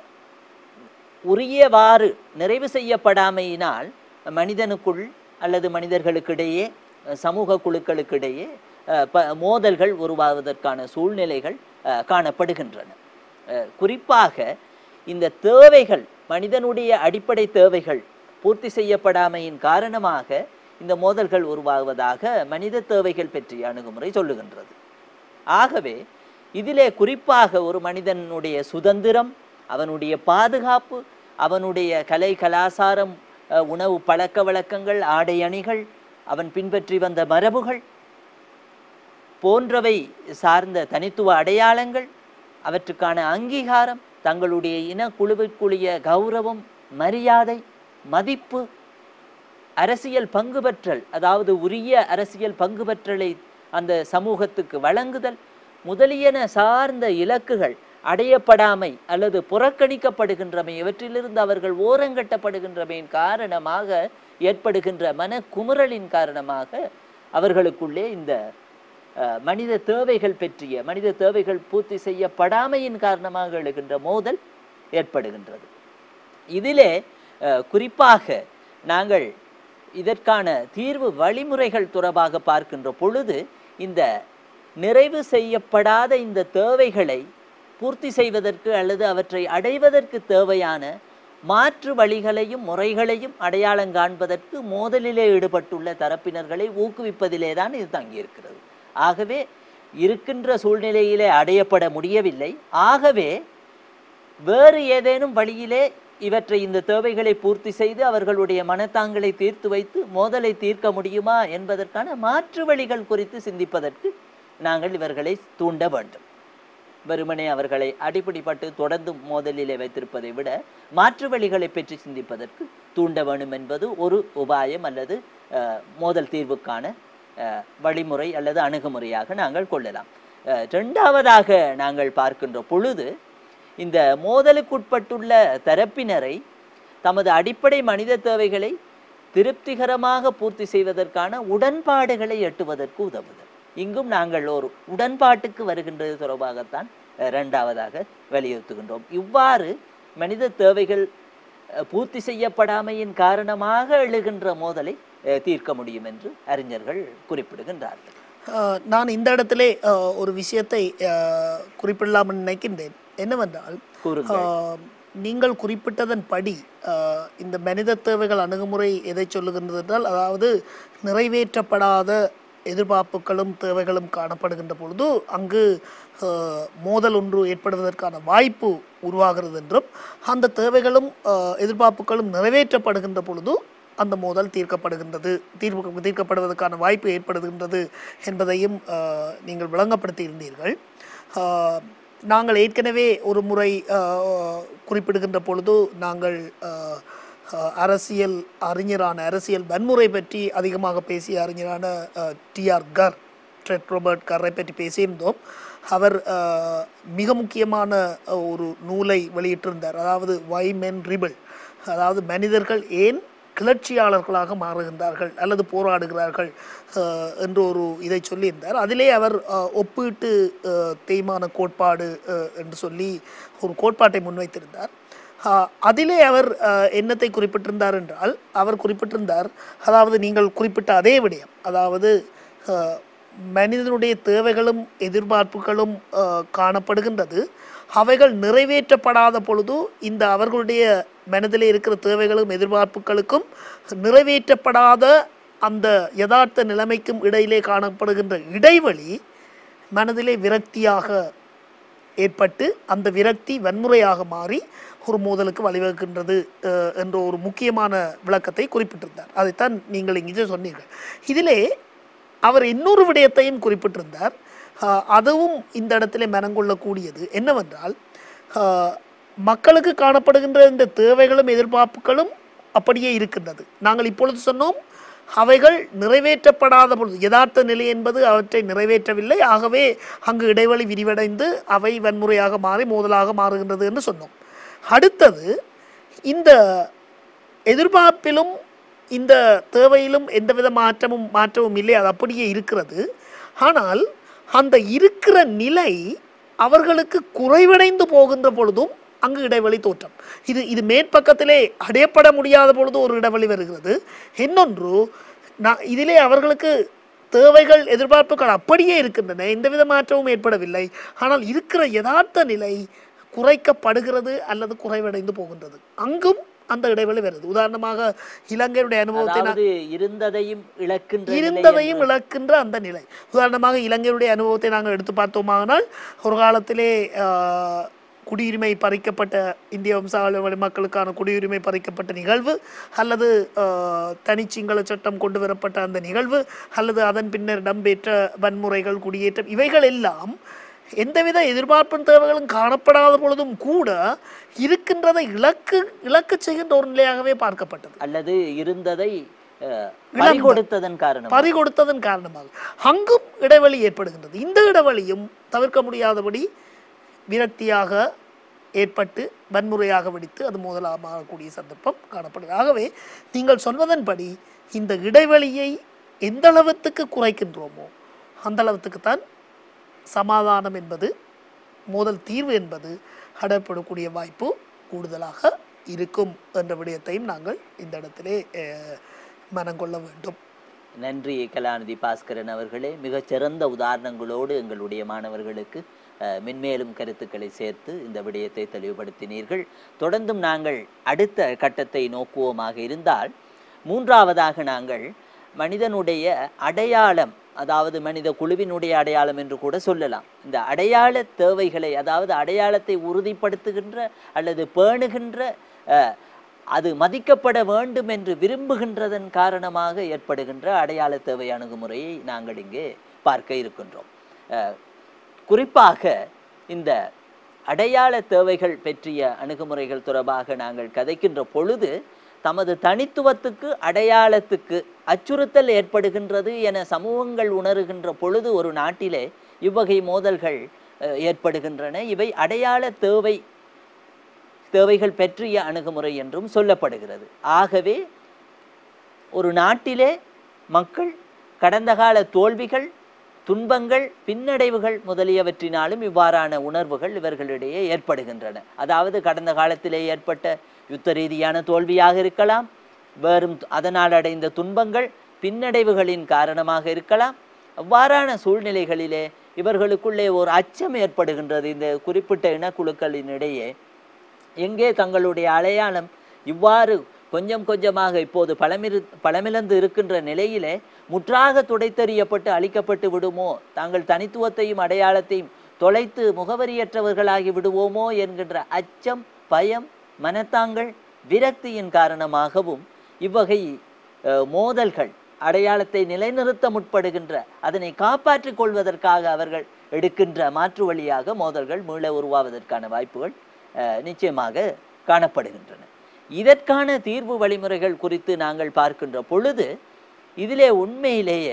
உரியவாறு நிறைவு செய்யப்படாமையினால் மனிதனுக்குள் அல்லது மனிதர்களுக்கிடையே அஹ், சமூக குழுக்களுக்கிடையே அஹ், ப மோதல்கள் உருவாவதற்கான சூழ்நிலைகள் அஹ், காணப்படுகின்றன அஹ், குறிப்பாக இந்த தேவைகள் மனிதனுடைய அடிப்படை தேவைகள் பூர்த்தி செய்யப்படாமையின் காரணமாக இந்த மோதல்கள் உருவாகுவதாக மனித தேவைகள் பற்றிய அணுகுமுறை சொல்லுகின்றது ஆகவே இதிலே குறிப்பாக ஒரு மனிதனுடைய சுதந்திரம் அவனுடைய பாதுகாப்பு அவனுடைய கலை கலாசாரம் அஹ், உணவு பழக்க வழக்கங்கள் ஆடை அணிகள் அவன் பின்பற்றி வந்த மரபுகள் போன்றவை சார்ந்த தனித்துவ அடையாளங்கள் அவற்றுக்கான அங்கீகாரம் தங்களுடைய இனக்குழுவிற்குரிய கௌரவம் மரியாதை மதிப்பு அரசியல் பங்கு பெற்றல் அதாவது உரிய அரசியல் பங்கு பெற்றலை அந்த சமூகத்துக்கு வழங்குதல் முதலியன சார்ந்த இலக்குகள் அடையப்படாமை அல்லது புறக்கணிக்கப்படுகின்றமை இவற்றிலிருந்து அவர்கள் ஓரங்கட்டப்படுகின்றமையின் காரணமாக ஏற்படுகின்ற மன குமுறலின் காரணமாக அவர்களுக்குள்ளே இந்த அஹ், மனித தேவைகள் பற்றிய மனித தேவைகள் பூர்த்தி செய்யப்படாமையின் காரணமாக எழுகின்ற மோதல் ஏற்படுகின்றது இதிலே அஹ், குறிப்பாக நாங்கள் இதற்கான தீர்வு வழிமுறைகள் தொடர்பாக பார்க்கின்ற பொழுது இந்த நிறைவு செய்யப்படாத இந்த தேவைகளை பூர்த்தி செய்வதற்கு அல்லது அவற்றை அடைவதற்கு தேவையான மாற்று வழிகளையும் முறைகளையும் அடையாளம் காண்பதற்கு மோதலிலே ஈடுபட்டுள்ள தரப்பினர்களை ஊக்குவிப்பதிலே தான் இது தங்கியிருக்கிறது ஆகவே இருக்கின்ற சூழ்நிலையிலே அடையப்பட முடியவில்லை ஆகவே வேறு ஏதேனும் வழியிலே இவற்றை இந்த தேவைகளை பூர்த்தி செய்து அவர்களுடைய மனத்தாங்களை தீர்த்து வைத்து மோதலை தீர்க்க முடியுமா என்பதற்கான மாற்று வழிகள் குறித்து சிந்திப்பதற்கு நாங்கள் இவர்களை தூண்ட வேண்டும் வெறுமனே அவர்களை அடிப்படிப்பட்டு தொடர்ந்து மோதலிலே வைத்திருப்பதை விட மாற்று வழிகளை பற்றி சிந்திப்பதற்கு தூண்ட வேண்டும் என்பது ஒரு உபாயம் அல்லது அஹ், மோதல் தீர்வுக்கான அஹ், வழிமுறை அல்லது அணுகுமுறையாக நாங்கள் கொள்ளலாம் அஹ், இரண்டாவதாக நாங்கள் பார்க்கின்ற பொழுது இந்த மோதலுக்குட்பட்டுள்ள தரப்பினரை தமது அடிப்படை மனித தேவைகளை திருப்திகரமாக பூர்த்தி செய்வதற்கான உடன்பாடுகளை எட்டுவதற்கு உதவுதல் இங்கும் நாங்கள் ஒரு உடன்பாட்டுக்கு வருகின்றது தொடர்பாகத்தான் அஹ், இரண்டாவதாக வலியுறுத்துகின்றோம் இவ்வாறு மனித தேவைகள் அஹ், பூர்த்தி செய்யப்படாமையின் காரணமாக எழுகின்ற மோதலை அஹ், தீர்க்க முடியும் என்று அறிஞர்கள் குறிப்பிடுகின்றார்கள் ஆஹ் நான் இந்த இடத்திலே ஆஹ் ஒரு விஷயத்தை ஆஹ் குறிப்பிடலாம்னு நினைக்கின்றேன் என்னவென்றால் கூறுங்கள் ஆஹ் நீங்கள் குறிப்பிட்டதன் படி ஆஹ் இந்த மனித தேவைகள் அணுகுமுறை எதை சொல்லுகின்றது என்றால் அதாவது நிறைவேற்றப்படாத எதிர்பார்ப்புகளும் தேவைகளும் காணப்படுகின்ற பொழுது அங்கு ஆஹ் மோதல் ஒன்று ஏற்படுவதற்கான வாய்ப்பு உருவாகிறது என்றும் அந்த தேவைகளும் ஆஹ் எதிர்பார்ப்புகளும் நிறைவேற்றப்படுகின்ற பொழுது அந்த மோதல் தீர்க்கப்படுகின்றது தீர்வு தீர்க்கப்படுவதற்கான வாய்ப்பு ஏற்படுகின்றது என்பதையும் ஆஹ் நீங்கள் விளங்கப்படுத்தியிருந்தீர்கள் ஆஹ் நாங்கள் ஏற்கனவே ஒரு முறை ஆஹ், குறிப்பிடுகின்ற பொழுது நாங்கள் ஆஹ், ஆஹ், அரசியல் அறிஞரான அரசியல் வன்முறை பற்றி அதிகமாக பேசிய அறிஞரான டிஆர் கர் ட்ரெட் ரோபர்ட் கர்ரை பற்றி பேசியிருந்தோம் அவர் ஆஹ், மிக முக்கியமான ஆஹ், ஒரு நூலை வெளியிட்டிருந்தார் அதாவது வை மென் ரிபிள் அதாவது மனிதர்கள் ஏன் கிளர்ச்சியாளர்களாக மாறுகின்றார்கள் அல்லது போராடுகிறார்கள் அஹ், என்று ஒரு இதை சொல்லியிருந்தார் அதிலே அவர் அஹ், ஒப்பீட்டு அஹ், தேய்மான கோட்பாடு அஹ், என்று சொல்லி ஒரு கோட்பாட்டை முன்வைத்திருந்தார் அஹ், அதிலே அவர் அஹ், என்னத்தை குறிப்பிட்டிருந்தார் என்றால் அவர் குறிப்பிட்டிருந்தார் அதாவது நீங்கள் குறிப்பிட்ட அதே விடயம் அதாவது அஹ், மனிதனுடைய தேவைகளும் எதிர்பார்ப்புகளும் அஹ், காணப்படுகின்றது அவைகள் நிறைவேற்றப்படாத பொழுது இந்த அவர்களுடைய மனதிலே இருக்கிற தேவைகளும் எதிர்பார்ப்புகளுக்கும் நிறைவேற்றப்படாத அந்த யதார்த்த நிலைமைக்கும் இடையிலே காணப்படுகின்ற இடைவெளி மனதிலே விரக்தியாக ஏற்பட்டு அந்த விரக்தி வன்முறையாக மாறி ஒரு மோதலுக்கு வழிவகுக்கின்றது அஹ், என்ற ஒரு முக்கியமான விளக்கத்தை குறிப்பிட்டிருந்தார் அதைத்தான் நீங்கள் இங்கே சொன்னீர்கள் இதிலே அவர் இன்னொரு விடயத்தையும் குறிப்பிட்டிருந்தார் அஹ், அதுவும் இந்த இடத்திலே மனங்கொள்ளக்கூடியது என்னவென்றால் அஹ், மக்களுக்கு காணப்படுகின்ற இந்த தேவைகளும் எதிர்பார்ப்புகளும் அப்படியே இருக்கின்றது நாங்கள் இப்பொழுது சொன்னோம் அவைகள் நிறைவேற்றப்படாத பொழுது யதார்த்த நிலை என்பது அவற்றை நிறைவேற்றவில்லை ஆகவே அங்கு இடைவெளி விரிவடைந்து அவை வன்முறையாக மாறி மோதலாக மாறுகின்றது என்று சொன்னோம் அடுத்தது இந்த எதிர்பார்ப்பிலும் இந்த தேவையிலும் எந்தவித மாற்றமும் மாற்றமும் இல்லை அது அப்படியே இருக்கிறது ஆனால் அந்த இருக்கிற நிலை அவர்களுக்கு குறைவடைந்து போகின்ற பொழுதும் அங்கு இடைவெளி தோற்றம் இது இது மேற்பக்கத்திலே அடையப்பட முடியாத பொழுது ஒரு இடைவெளி வருகிறது இன்னொன்று நான் இதிலே அவர்களுக்கு தேவைகள் எதிர்பார்ப்புகள் அப்படியே இருக்கின்றன எந்தவித மாற்றமும் ஏற்படவில்லை ஆனால் இருக்கிற யதார்த்த நிலை குறைக்கப்படுகிறது அல்லது குறைவடைந்து போகின்றது அங்கும் அந்த இடைவெளி வருது உதாரணமாக இலங்கையுடைய அனுபவத்தை நான் அதாவது இருந்ததையும் இழக்கின்ற நிலை இருந்ததையும் இழக்கின்ற அந்த நிலை உதாரணமாக இலங்கையுடைய அனுபவத்தை நாங்கள் எடுத்து பார்த்தோமானால் ஒரு காலத்திலே ஆஹ், குடியுரிமை பறிக்கப்பட்ட இந்திய வம்சாவளி மக்களுக்கான குடியுரிமை பறிக்கப்பட்ட நிகழ்வு அல்லது ஆஹ், தனிச்சிங்கள சட்டம் கொண்டு வரப்பட்ட அந்த நிகழ்வு அல்லது அதன் பின்னர் இடம்பெற்ற வன்முறைகள் குடியேற்றம் இவைகள் எல்லாம் எந்தவித எதிர்பார்ப்பும் தேவைகளும் காணப்படாத பொழுதும் கூட இருக்கின்றதை இலக்கு இலக்கு செய்கின்ற ஒரு நிலையாகவே பார்க்கப்பட்டது அல்லது இருந்ததை அஹ், பறிகொடுத்ததன் காரணம் பறி கொடுத்ததன் காரணமாக அங்கும் இடைவெளி ஏற்படுகின்றது இந்த இடைவெளியும் தவிர்க்க முடியாதபடி விரக்தியாக ஏற்பட்டு வன்முறையாக வெடித்து அது முதலாகக்கூடிய சந்தர்ப்பம் காணப்படுது ஆகவே நீங்கள் சொல்வதன்படி இந்த இடைவெளியை எந்த அளவுக்கு குறைக்கின்றோமோ அந்த அளவுக்கு தான் சமாதானம் என்பது மோதல் தீர்வு என்பது அடையப்படக்கூடிய வாய்ப்பு கூடுதலாக இருக்கும் என்ற விடயத்தையும் நாங்கள் இந்த இடத்திலே அஹ், மனங்கொள்ள வேண்டும் நன்றி கலாநிதி பாஸ்கரன் அவர்களே மிகச்சிறந்த உதாரணங்களோடு எங்களுடைய மாணவர்களுக்கு அஹ், மென்மேலும் கருத்துக்களை சேர்த்து இந்த விடயத்தை தெளிவுபடுத்தினீர்கள் தொடர்ந்தும் நாங்கள் அடுத்த கட்டத்தை நோக்குவோமாக இருந்தால் மூன்றாவதாக நாங்கள் மனிதனுடைய அடையாளம் அதாவது மனித குழுவினுடைய அடையாளம் என்று கூட சொல்லலாம் இந்த அடையாள தேவைகளை அதாவது அடையாளத்தை உறுதிப்படுத்துகின்ற அல்லது பேணுகின்ற அஹ், அது மதிக்கப்பட வேண்டும் என்று விரும்புகின்றதன் காரணமாக ஏற்படுகின்ற அடையாள தேவை அணுகுமுறையை நாங்கள் இங்கே பார்க்க இருக்கின்றோம் அஹ், குறிப்பாக இந்த அடையாள தேவைகள் பற்றிய அணுகுமுறைகள் தொடர்பாக நாங்கள் கதைக்கின்ற பொழுது தமது தனித்துவத்துக்கு அடையாளத்துக்கு அச்சுறுத்தல் ஏற்படுகின்றது என சமூகங்கள் உணருகின்ற பொழுது ஒரு நாட்டிலே இவ்வகை மோதல்கள் அஹ், ஏற்படுகின்றன இவை அடையாள தேவை தேவைகள் பற்றிய அணுகுமுறை என்றும் சொல்லப்படுகிறது ஆகவே ஒரு நாட்டிலே மக்கள் கடந்த கால தோல்விகள் துன்பங்கள் பின்னடைவுகள் முதலியவற்றினாலும் இவ்வாறான உணர்வுகள் இவர்களிடையே ஏற்படுகின்றன அதாவது கடந்த காலத்திலே ஏற்பட்ட யுத்த ரீதியான தோல்வியாக இருக்கலாம் வேறும் அதனால் அடைந்த துன்பங்கள் பின்னடைவுகளின் காரணமாக இருக்கலாம் அவ்வாறான சூழ்நிலைகளிலே இவர்களுக்குள்ளே ஒரு அச்சம் ஏற்படுகின்றது இந்த குறிப்பிட்ட இனக்குழுக்களினிடையே எங்கே தங்களுடைய அடையாளம் இவ்வாறு கொஞ்சம் கொஞ்சமாக இப்போது பழமிரு பழமிழந்து இருக்கின்ற நிலையிலே முற்றாக துடைத்தெறியப்பட்டு அழிக்கப்பட்டு விடுமோ தாங்கள் தனித்துவத்தையும் அடையாளத்தையும் தொலைத்து முகவரியற்றவர்களாகி விடுவோமோ என்கின்ற அச்சம் பயம் மனத்தாங்கள் விரக்தியின் காரணமாகவும் இவ்வகை அஹ், மோதல்கள் அடையாளத்தை நிலைநிறுத்த முற்படுகின்ற அதனை காப்பாற்றிக் கொள்வதற்காக அவர்கள் எடுக்கின்ற மாற்று வழியாக மோதல்கள் மீள உருவாவதற்கான வாய்ப்புகள் அஹ், நிச்சயமாக காணப்படுகின்றன இதற்கான தீர்வு வழிமுறைகள் குறித்து நாங்கள் பார்க்கின்ற பொழுது இதிலே உண்மையிலேயே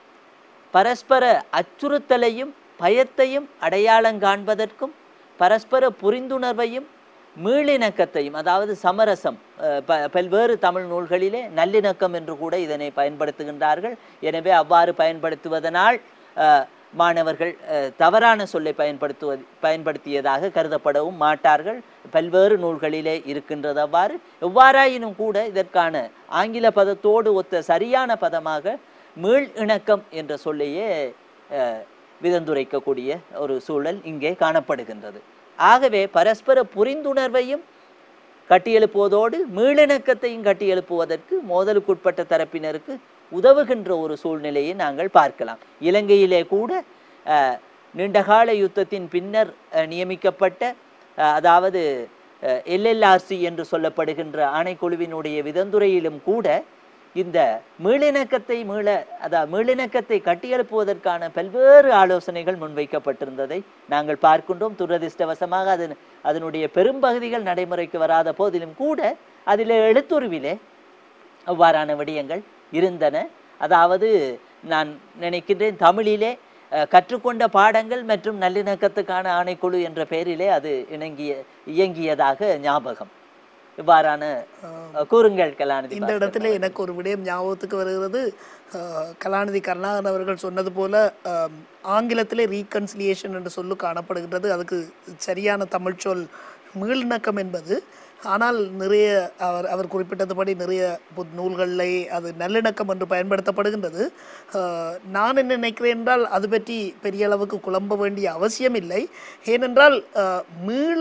பரஸ்பர அச்சுறுத்தலையும் பயத்தையும் அடையாளம் காண்பதற்கும் பரஸ்பர புரிந்துணர்வையும் மீளிணக்கத்தையும் அதாவது சமரசம் அஹ், ப- பல்வேறு தமிழ் நூல்களிலே நல்லிணக்கம் என்று கூட இதனை பயன்படுத்துகின்றார்கள் எனவே அவ்வாறு பயன்படுத்துவதனால் அஹ், மாணவர்கள் அஹ், தவறான சொல்லை பயன்படுத்துவது பயன்படுத்தியதாக கருதப்படவும் மாட்டார்கள் பல்வேறு நூல்களிலே இருக்கின்றது அவ்வாறு எவ்வாறாயினும் கூட இதற்கான ஆங்கில பதத்தோடு ஒத்த சரியான பதமாக மீள் இணக்கம் என்ற சொல்லையே அஹ், விதந்துரைக்கக்கூடிய ஒரு சூழல் இங்கே காணப்படுகின்றது ஆகவே பரஸ்பர புரிந்துணர்வையும் கட்டியெழுப்புவதோடு மீளிணக்கத்தையும் கட்டியெழுப்புவதற்கு மோதலுக்குட்பட்ட தரப்பினருக்கு உதவுகின்ற ஒரு சூழ்நிலையை நாங்கள் பார்க்கலாம் இலங்கையிலே கூட அஹ், நீண்டகால யுத்தத்தின் பின்னர் அஹ், நியமிக்கப்பட்ட அஹ், அதாவது எல்எல்ஆர்சி என்று சொல்லப்படுகின்ற ஆணைக்குழுவினுடைய விதந்துரையிலும் கூட இந்த மீளிணக்கத்தை மீள அதாவது மீளிணக்கத்தை கட்டியெழுப்புவதற்கான பல்வேறு ஆலோசனைகள் முன்வைக்கப்பட்டிருந்ததை நாங்கள் பார்க்கின்றோம் துரதிர்ஷ்டவசமாக அதன் அதனுடைய பெரும்பகுதிகள் நடைமுறைக்கு வராத போதிலும் கூட அதில் எழுத்துருவிலே அவ்வாறான விடயங்கள் இருந்தன அதாவது நான் நினைக்கின்றேன் தமிழிலே அஹ், கற்றுக்கொண்ட பாடங்கள் மற்றும் நல்லிணக்கத்துக்கான ஆணைக்குழு என்ற பெயரிலே அது இணங்கிய இயங்கியதாக ஞாபகம் இவ்வாறான அஹ், கூறுங்கள் கலாநிதி இந்த இடத்துல எனக்கு ஒரு விடயம் ஞாபகத்துக்கு வருகிறது அஹ், கலாநிதி கருணாகரன் அவர்கள் சொன்னது போல அஹ், ஆங்கிலத்திலே ரீகன்சிலியேஷன் என்று சொல்லு காணப்படுகின்றது அதுக்கு சரியான தமிழ் சொல் மீளிணக்கம் என்பது ஆனால் நிறைய அவர் அவர் குறிப்பிட்டதுபடி நிறைய புத் நூல்களிலே அது நல்லிணக்கம் என்று பயன்படுத்தப்படுகின்றது அஹ், நான் என்ன நினைக்கிறேன் என்றால் அது பற்றி பெரிய அளவுக்கு குழம்ப வேண்டிய அவசியம் இல்லை ஏனென்றால் அஹ், மீள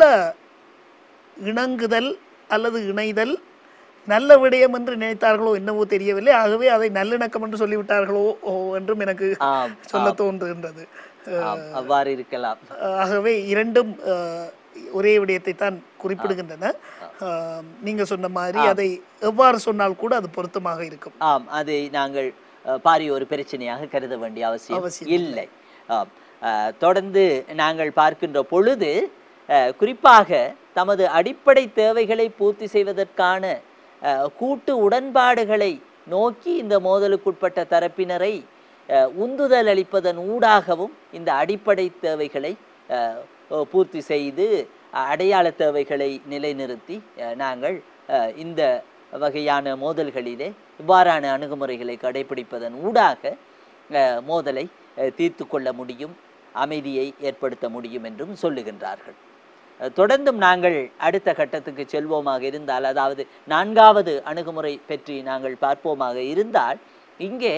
இணங்குதல் அல்லது இணைதல் நல்ல விடயம் என்று நினைத்தார்களோ என்னவோ தெரியவில்லை ஆகவே அதை நல்லிணக்கம் என்று சொல்லிவிட்டார்களோ ஓ என்றும் எனக்கு ஆம் சொல்ல தோன்றுகின்றது ஆம், அவ்வாறு இருக்கலாம் அஹ் ஆகவே இரண்டும் அஹ், ஒரே விடயத்தை தான் குறிப்பிடுகின்றன அஹ், நீங்க சொன்ன மாதிரி அதை எவ்வாறு சொன்னால் கூட அது பொருத்தமாக இருக்கும் ஆம் அதை நாங்கள் அஹ், பாரிய ஒரு பிரச்சனையாக கருத வேண்டிய அவசியம் அவசியம் இல்லை ஆம் அஹ், தொடர்ந்து நாங்கள் பார்க்கின்ற பொழுது அஹ், குறிப்பாக தமது அடிப்படை தேவைகளை பூர்த்தி செய்வதற்கான அஹ், கூட்டு உடன்பாடுகளை நோக்கி இந்த மோதலுக்குட்பட்ட தரப்பினரை அஹ், உந்துதல் அளிப்பதன் ஊடாகவும் இந்த அடிப்படை தேவைகளை அஹ், அஹ், பூர்த்தி செய்து அஹ், அடையாள தேவைகளை நிலைநிறுத்தி அஹ், நாங்கள் அஹ், இந்த வகையான மோதல்களிலே இவ்வாறான அணுகுமுறைகளை கடைபிடிப்பதன் ஊடாக அஹ், மோதலை அஹ், தீர்த்து கொள்ள முடியும் அமைதியை ஏற்படுத்த முடியும் என்றும் சொல்லுகின்றார்கள் அஹ், தொடர்ந்தும் நாங்கள் அடுத்த கட்டத்துக்கு செல்வோமாக இருந்தால் அதாவது நான்காவது அணுகுமுறை பற்றி நாங்கள் பார்ப்போமாக இருந்தால் இங்கே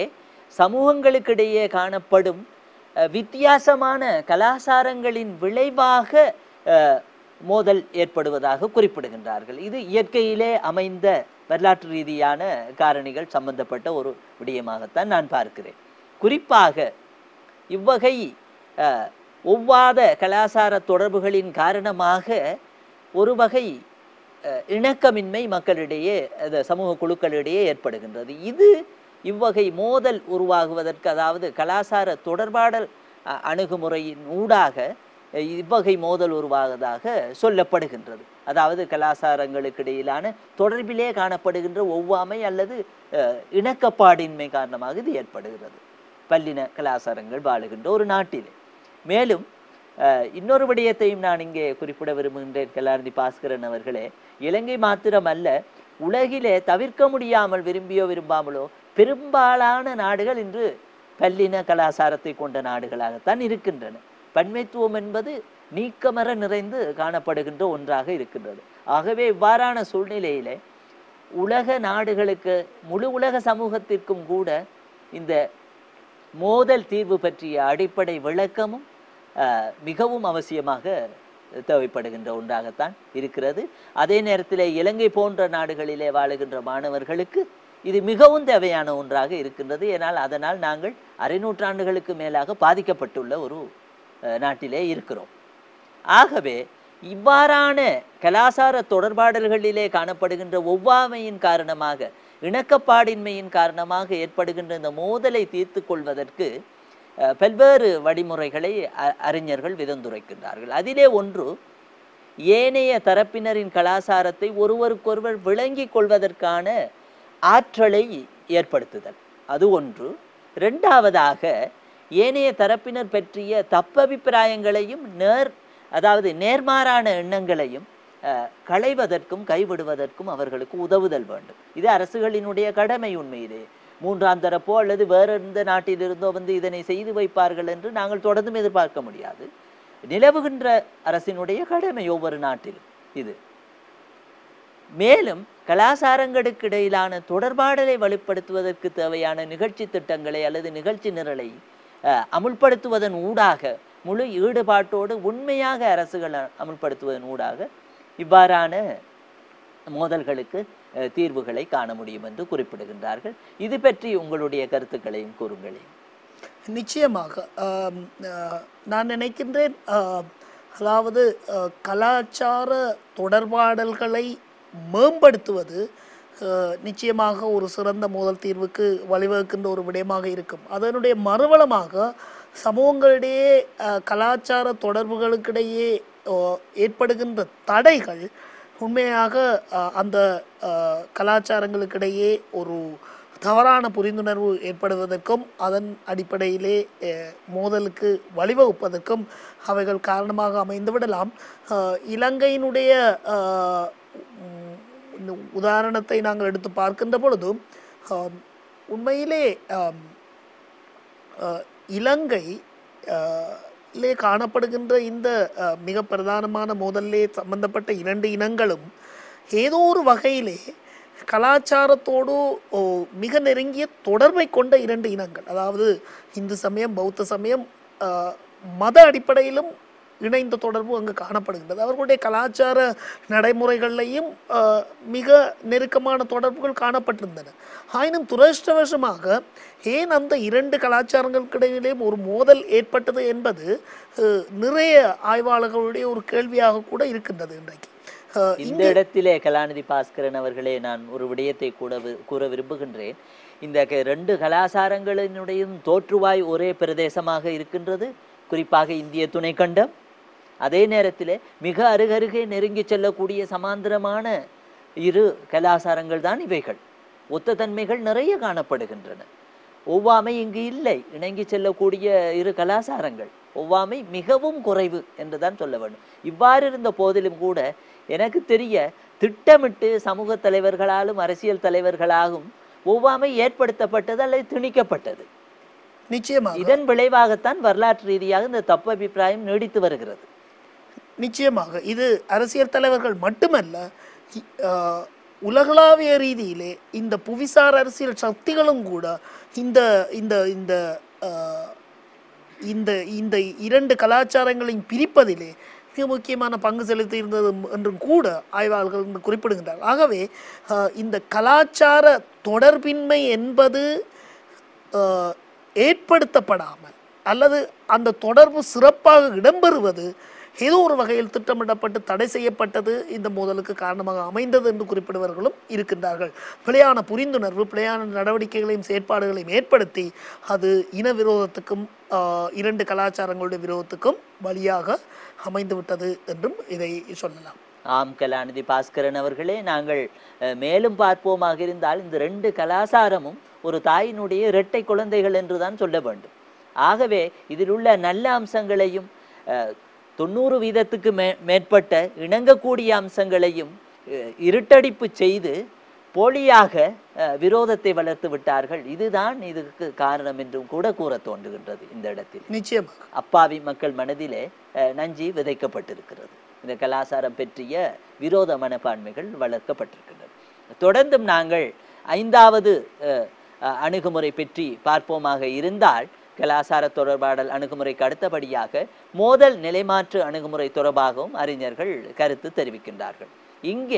சமூகங்களுக்கிடையே காணப்படும் அஹ், வித்தியாசமான கலாச்சாரங்களின் விளைவாக அஹ், மோதல் ஏற்படுவதாக குறிப்பிடுகின்றார்கள் இது இயற்கையிலே அமைந்த வரலாற்று ரீதியான காரணிகள் சம்பந்தப்பட்ட ஒரு விடயமாகத்தான் நான் பார்க்கிறேன் குறிப்பாக இவ்வகை அஹ், ஒவ்வாத கலாச்சார தொடர்புகளின் காரணமாக ஒரு வகை அஹ், இணக்கமின்மை மக்களிடையே அந்த சமூக குழுக்களிடையே ஏற்படுகின்றது இது இவ்வகை மோதல் உருவாகுவதற்கு அதாவது கலாச்சார தொடர்பாடல் அ- அணுகுமுறையின் ஊடாக அஹ், இவ்வகை மோதல் உருவாவதாக சொல்லப்படுகின்றது அதாவது கலாச்சாரங்களுக்கு இடையிலான தொடர்பிலே காணப்படுகின்ற ஒவ்வாமை அல்லது அஹ், இணக்கப்பாடின்மை காரணமாக இது ஏற்படுகிறது பல்லின கலாச்சாரங்கள் வாழுகின்ற ஒரு நாட்டிலே மேலும் அஹ், இன்னொரு விடயத்தையும் நான் இங்கே குறிப்பிட விரும்புகின்றேன் கலாநிதி பாஸ்கரன் அவர்களே இலங்கை மாத்திரமல்ல உலகிலே தவிர்க்க முடியாமல் விரும்பியோ விரும்பாமலோ பெரும்பாலான நாடுகள் இன்று பல்லின கலாச்சாரத்தை கொண்ட நாடுகளாகத்தான் இருக்கின்றன பன்மைத்துவம் என்பது நீக்கமர நிறைந்து காணப்படுகின்ற ஒன்றாக இருக்கின்றது ஆகவே இவ்வாறான சூழ்நிலையிலே உலக நாடுகளுக்கு முழு உலக சமூகத்திற்கும் கூட இந்த மோதல் தீர்வு பற்றிய அடிப்படை விளக்கமும் அஹ், மிகவும் அவசியமாக தேவைப்படுகின்ற ஒன்றாகத்தான் இருக்கிறது அதே நேரத்தில் இலங்கை போன்ற நாடுகளிலே வாழுகின்ற மாணவர்களுக்கு இது மிகவும் தேவையான ஒன்றாக இருக்கின்றது ஏனால் அதனால் நாங்கள் அரை நூற்றாண்டுகளுக்கு மேலாக பாதிக்கப்பட்டுள்ள ஒரு அஹ், நாட்டிலே இருக்கிறோம் ஆகவே இவ்வாறான கலாசார தொடர்பாடல்களிலே காணப்படுகின்ற ஒவ்வாமையின் காரணமாக இணக்கப்பாடின்மையின் காரணமாக ஏற்படுகின்ற இந்த மோதலை தீர்த்து கொள்வதற்கு அஹ், பல்வேறு வழிமுறைகளை அ- அறிஞர்கள் விதந்துரைக்கின்றார்கள் அதிலே ஒன்று ஏனைய தரப்பினரின் கலாசாரத்தை ஒருவருக்கொருவர் விளங்கிக் கொள்வதற்கான ஆற்றலை ஏற்படுத்துதல் அது ஒன்று இரண்டாவதாக ஏனைய தரப்பினர் பற்றிய தப்பபிப்பிராயங்களையும் நேர் அதாவது நேர்மாறான எண்ணங்களையும் அஹ், களைவதற்கும் கைவிடுவதற்கும் அவர்களுக்கு உதவுதல் வேண்டும் இது அரசுகளினுடைய கடமை உண்மையிலே மூன்றாம் தரப்போ அல்லது வேற எந்த நாட்டிலிருந்தோ வந்து இதனை செய்து வைப்பார்கள் என்று நாங்கள் தொடர்ந்தும் எதிர்பார்க்க முடியாது நிலவுகின்ற அரசினுடைய கடமை ஒவ்வொரு நாட்டிலும் இது மேலும் கலாசாரங்களுக்கு இடையிலான தொடர்பாடலை வலுப்படுத்துவதற்கு தேவையான நிகழ்ச்சி திட்டங்களை அல்லது நிகழ்ச்சி நிரலை அஹ், அமுல்படுத்துவதன் ஊடாக முழு ஈடுபாட்டோடு உண்மையாக அரசுகள் அ- அமுல்படுத்துவதன் ஊடாக இவ்வாறான மோதல்களுக்கு அஹ், தீர்வுகளை காண முடியும் என்று குறிப்பிடுகின்றார்கள் இது பற்றி உங்களுடைய கருத்துக்களையும் கூறுங்களேன் நிச்சயமாக ஆம், ஆஹ், நான் நினைக்கின்றேன் ஆஹ், அதாவது ஆஹ், கலாச்சார தொடர்பாடல்களை மேம்படுத்துவது ஆஹ், நிச்சயமாக ஒரு சிறந்த மோதல் தீர்வுக்கு வழிவகுக்கின்ற ஒரு விடயமாக இருக்கும் அதனுடைய மறுவளமாக சமூகங்களிடையே ஆஹ், கலாச்சார தொடர்புகளுக்கிடையே ஆஹ், ஏற்படுகின்ற தடைகள் உண்மையாக ஆஹ், அந்த ஆஹ், கலாச்சாரங்களுக்கிடையே ஒரு தவறான புரிந்துணர்வு ஏற்படுவதற்கும் அதன் அடிப்படையிலே அஹ், மோதலுக்கு வழிவகுப்பதற்கும் அவைகள் காரணமாக அமைந்து விடலாம் அஹ், இலங்கையினுடைய அஹ், உம், இந்த உதாரணத்தை நாங்கள் எடுத்து பார்க்கின்ற பொழுது ஆம், உண்மையிலே ஆம், அஹ், இலங்கை அஹ், லே காணப்படுகின்ற இந்த அஹ், மிக பிரதானமான மோதலிலே சம்பந்தப்பட்ட இரண்டு இனங்களும் ஏதோ ஒரு வகையிலே கலாச்சாரத்தோடு ஓ, மிக நெருங்கிய தொடர்பை கொண்ட இரண்டு இனங்கள் அதாவது இந்து சமயம் பௌத்த சமயம் அஹ், மத அடிப்படையிலும் இணைந்த தொடர்பு அங்கு காணப்படுகின்றது அவர்களுடைய கலாச்சார நடைமுறைகள்லையும் அஹ், மிக நெருக்கமான தொடர்புகள் காணப்பட்டிருந்தன ஆயினும் துரதிருஷ்டவசமாக ஏன் அந்த இரண்டு கலாச்சாரங்களுக்கிடையிலேயும் ஒரு மோதல் ஏற்பட்டது என்பது அஹ், நிறைய ஆய்வாளர்களுடைய ஒரு கேள்வியாக கூட இருக்கின்றது இன்றைக்கு அஹ், இந்த இடத்திலே கலாநிதி பாஸ்கரன் அவர்களே நான் ஒரு விடயத்தை கூட வி- கூற விரும்புகின்றேன் இந்த க- ரெண்டு கலாசாரங்களினுடையும் தோற்றுவாய் ஒரே பிரதேசமாக இருக்கின்றது குறிப்பாக இந்திய துணைக்கண்டம் அதே நேரத்திலே மிக அருகருகே நெருங்கி செல்லக்கூடிய சமாந்திரமான இரு கலாசாரங்கள் தான் இவைகள் ஒத்த தன்மைகள் நிறைய காணப்படுகின்றன ஒவ்வாமை இங்கு இல்லை இணங்கி செல்லக்கூடிய இரு கலாசாரங்கள் ஒவ்வாமை மிகவும் குறைவு என்றுதான் சொல்ல வேண்டும் இவ்வாறு இருந்த போதிலும் கூட எனக்கு தெரிய திட்டமிட்டு சமூக தலைவர்களாலும் அரசியல் தலைவர்களாலும் ஒவ்வாமை ஏற்படுத்தப்பட்டது அல்லது திணிக்கப்பட்டது நிச்சயமாக இதன் விளைவாகத்தான் வரலாற்று ரீதியாக இந்த தப்பு அபிப்பிராயம் நீடித்து வருகிறது நிச்சயமாக இது அரசியல் தலைவர்கள் மட்டுமல்ல இ- ஆஹ், உலகளாவிய ரீதியிலே இந்த புவிசார் அரசியல் சக்திகளும் கூட இந்த இந்த இந்த அஹ், இந்த இந்த இரண்டு கலாச்சாரங்களையும் பிரிப்பதிலே மிக முக்கியமான பங்கு செலுத்தி இருந்தது என்றும் கூட ஆய்வாளர்கள் இன்று குறிப்பிடுகின்றார் ஆகவே அஹ், இந்த கலாச்சார தொடர்பின்மை என்பது அஹ், ஏற்படுத்தப்படாமல் அல்லது அந்த தொடர்பு சிறப்பாக இடம்பெறுவது ஏதோ ஒரு வகையில் திட்டமிடப்பட்டு தடை செய்யப்பட்டது இந்த மோதலுக்கு காரணமாக அமைந்தது என்று குறிப்பிடுபவர்களும் இருக்கின்றார்கள் பிழையான புரிந்துணர்வு பிழையான நடவடிக்கைகளையும் செயற்பாடுகளையும் ஏற்படுத்தி அது இன விரோதத்துக்கும் ஆஹ், இரண்டு கலாச்சாரங்களுடைய விரோதத்துக்கும் வழியாக அமைந்து விட்டது என்றும் இதை சொல்லலாம் ஆம் கலாநிதி பாஸ்கரன் அவர்களே நாங்கள் அஹ், மேலும் பார்ப்போமாக இருந்தால் இந்த ரெண்டு கலாசாரமும் ஒரு தாயினுடைய இரட்டை குழந்தைகள் என்றுதான் சொல்ல வேண்டும் ஆகவே இதில் உள்ள நல்ல அம்சங்களையும் அஹ், தொண்ணூறு வீதத்துக்கு மே மேற்பட்ட இணங்கக்கூடிய அம்சங்களையும் அஹ், இருட்டடிப்பு செய்து போலியாக அஹ், விரோதத்தை வளர்த்து விட்டார்கள் இதுதான் இதுக்கு காரணம் என்றும் கூட கூற தோன்றுகின்றது இந்த இடத்தில் நிச்சயமாக அப்பாவி மக்கள் மனதிலே அஹ், நஞ்சு விதைக்கப்பட்டிருக்கிறது இந்த கலாச்சாரம் பற்றிய விரோத மனப்பான்மைகள் வளர்க்கப்பட்டிருக்கின்றன தொடர்ந்தும் நாங்கள் ஐந்தாவது அஹ், அஹ், அணுகுமுறை பற்றி பார்ப்போமாக இருந்தால் கலாசார தொடர்பாடல் அணுகுமுறைக்கு அடுத்தபடியாக மோதல் நிலைமாற்று அணுகுமுறை தொடர்பாகவும் அறிஞர்கள் கருத்து தெரிவிக்கின்றார்கள் இங்கே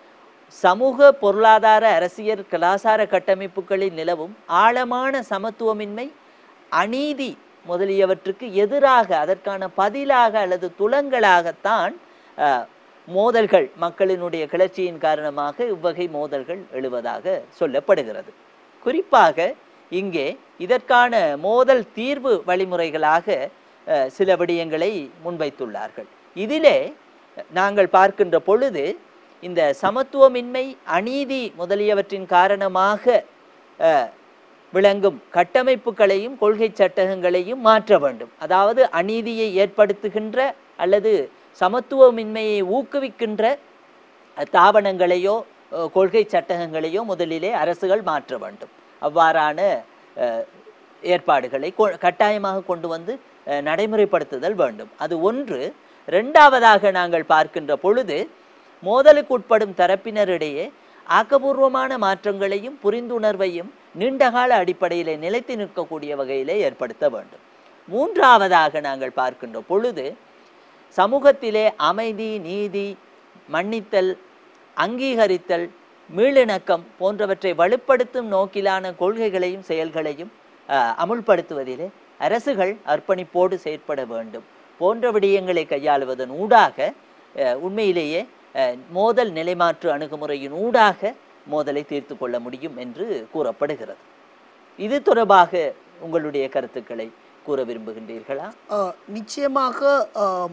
சமூக பொருளாதார அரசியல் கலாசார கட்டமைப்புகளில் நிலவும் ஆழமான சமத்துவமின்மை அநீதி முதலியவற்றுக்கு எதிராக அதற்கான பதிலாக அல்லது துலங்களாகத்தான் அஹ், மோதல்கள் மக்களினுடைய கிளர்ச்சியின் காரணமாக இவ்வகை மோதல்கள் எழுவதாக சொல்லப்படுகிறது குறிப்பாக இங்கே இதற்கான மோதல் தீர்வு வழிமுறைகளாக அஹ், சில விடயங்களை முன்வைத்துள்ளார்கள் இதிலே நாங்கள் பார்க்கின்ற பொழுது இந்த சமத்துவமின்மை அநீதி முதலியவற்றின் காரணமாக அஹ், விளங்கும் கட்டமைப்புகளையும் கொள்கை சட்டகங்களையும் மாற்ற வேண்டும் அதாவது அநீதியை ஏற்படுத்துகின்ற அல்லது சமத்துவமின்மையை ஊக்குவிக்கின்ற அஹ், தாவனங்களையோ அஹ், கொள்கை சட்டகங்களையோ முதலிலே அரசுகள் மாற்ற வேண்டும் அவ்வாறான அஹ், ஏற்பாடுகளை கொ- கட்டாயமாக கொண்டு வந்து அஹ், நடைமுறைப்படுத்துதல் வேண்டும் அது ஒன்று இரண்டாவதாக நாங்கள் பார்க்கின்ற பொழுது மோதலுக்கு உட்படும் தரப்பினரிடையே ஆக்கபூர்வமான மாற்றங்களையும் புரிந்துணர்வையும் நீண்டகால அடிப்படையிலே நிலைத்து நிற்கக்கூடிய வகையிலே ஏற்படுத்த வேண்டும் மூன்றாவதாக நாங்கள் பார்க்கின்ற பொழுது சமூகத்திலே அமைதி நீதி மன்னித்தல் அங்கீகரித்தல் மீளிணக்கம் போன்றவற்றை வலுப்படுத்தும் நோக்கிலான கொள்கைகளையும் செயல்களையும் அஹ், அமுல்படுத்துவதிலே அரசுகள் அர்ப்பணிப்போடு செயற்பட வேண்டும் போன்ற விடயங்களை கையாளுவதன் ஊடாக அஹ், உண்மையிலேயே அஹ், மோதல் நிலைமாற்று அணுகுமுறையின் ஊடாக மோதலை தீர்த்து கொள்ள முடியும் என்று கூறப்படுகிறது இது தொடர்பாக உங்களுடைய கருத்துக்களை கூற விரும்புகின்றீர்களா ஆஹ் நிச்சயமாக ஆம்,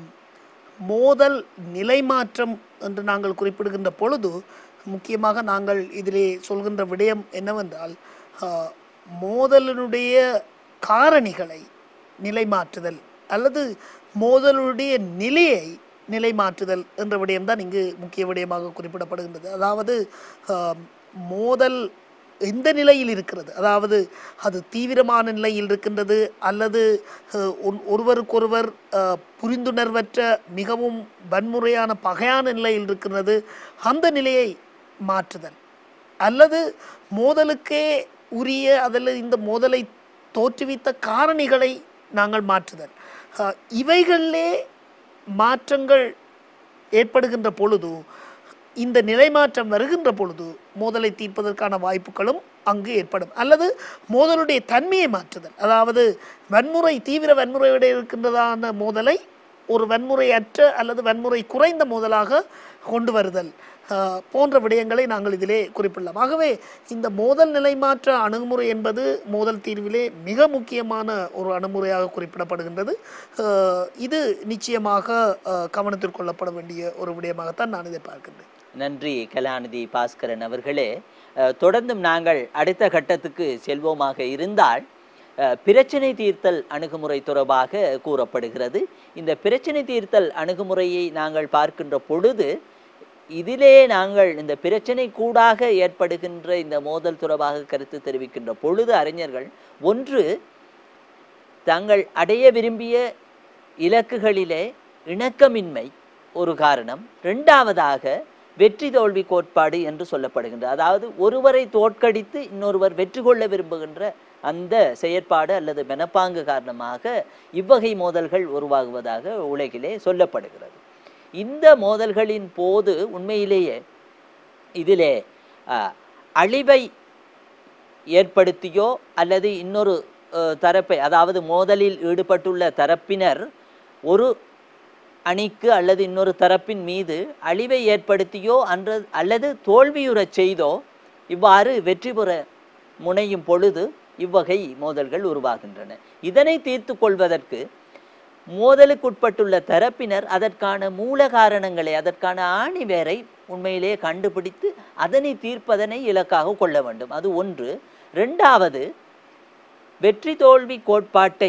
மோதல் நிலைமாற்றம் என்று நாங்கள் குறிப்பிடுகின்ற பொழுது முக்கியமாக நாங்கள் இதிலே சொல்கின்ற விடயம் என்னவென்றால் ஆஹ், மோதலினுடைய காரணிகளை நிலைமாற்றுதல் அல்லது மோதலுடைய நிலையை நிலைமாற்றுதல் என்ற விடயம்தான் இங்கு முக்கிய விடயமாக குறிப்பிடப்படுகின்றது அதாவது ஆம், மோதல் எந்த நிலையில் இருக்கிறது அதாவது அது தீவிரமான நிலையில் இருக்கின்றது அல்லது அஹ், ஒன்- ஒருவருக்கொருவர் அஹ், புரிந்துணர்வற்ற மிகவும் வன்முறையான பகையான நிலையில் இருக்கின்றது அந்த நிலையை மாற்றுதல் அல்லது மோதலுக்கே உரிய அதில் இந்த மோதலை தோற்றுவித்த காரணிகளை நாங்கள் மாற்றுதல் அஹ், இவைகளிலே மாற்றங்கள் ஏற்படுகின்ற பொழுது இந்த நிலைமாற்றம் வருகின்ற பொழுது மோதலை தீர்ப்பதற்கான வாய்ப்புகளும் அங்கு ஏற்படும் அல்லது மோதலுடைய தன்மையை மாற்றுதல் அதாவது வன்முறை தீவிர வன்முறையோட இருக்கின்றதான மோதலை ஒரு வன்முறையற்ற அல்லது வன்முறை குறைந்த மோதலாக கொண்டு வருதல் ஆஹ், போன்ற விடயங்களை நாங்கள் இதிலே குறிப்பிடலாம் ஆகவே இந்த மோதல் நிலைமாற்ற அணுகுமுறை என்பது மோதல் தீர்விலே மிக முக்கியமான ஒரு அணுகுமுறையாக குறிப்பிடப்படுகின்றது ஆஹ், இது நிச்சயமாக ஆஹ், கவனத்தில் கொள்ளப்பட வேண்டிய ஒரு விடயமாகத்தான் நான் இதை பார்க்கின்றேன் நன்றி கலாநிதி பாஸ்கரன் அவர்களே அஹ், தொடர்ந்தும் நாங்கள் அடுத்த கட்டத்துக்கு செல்வோமாக இருந்தால் அஹ், பிரச்சனை தீர்த்தல் அணுகுமுறை தொடர்பாக கூறப்படுகிறது இந்த பிரச்சனை தீர்த்தல் அணுகுமுறையை நாங்கள் பார்க்கின்ற பொழுது இதிலே நாங்கள் இந்த பிரச்சனை கூடாக ஏற்படுகின்ற இந்த மோதல் தொடர்பாக கருத்து தெரிவிக்கின்ற பொழுது அறிஞர்கள் ஒன்று தாங்கள் அடைய விரும்பிய இலக்குகளிலே இணக்கமின்மை ஒரு காரணம் இரண்டாவதாக வெற்றி தோல்வி கோட்பாடு என்று சொல்லப்படுகின்றது அதாவது ஒருவரை தோற்கடித்து இன்னொருவர் வெற்றி கொள்ள விரும்புகின்ற அந்த செயற்பாடு அல்லது மெனப்பாங்கு காரணமாக இவ்வகை மோதல்கள் உருவாகுவதாக உலகிலே சொல்லப்படுகிறது இந்த மோதல்களின் போது உண்மையிலேயே இதிலே அஹ், அழிவை ஏற்படுத்தியோ அல்லது இன்னொரு அஹ், தரப்பை அதாவது மோதலில் ஈடுபட்டுள்ள தரப்பினர் ஒரு அணிக்கு அல்லது இன்னொரு தரப்பின் மீது அழிவை ஏற்படுத்தியோ அன்ற அல்லது தோல்வியுறச் செய்தோ இவ்வாறு வெற்றி பெற முனையும் பொழுது இவ்வகை மோதல்கள் உருவாகின்றன இதனை தீர்த்து கொள்வதற்கு மோதலுக்குட்பட்டுள்ள தரப்பினர் அதற்கான மூல காரணங்களை அதற்கான ஆணி வேரை உண்மையிலே கண்டுபிடித்து அதனை தீர்ப்பதனை இலக்காக கொள்ள வேண்டும் அது ஒன்று ரெண்டாவது வெற்றி தோல்வி கோட்பாட்டை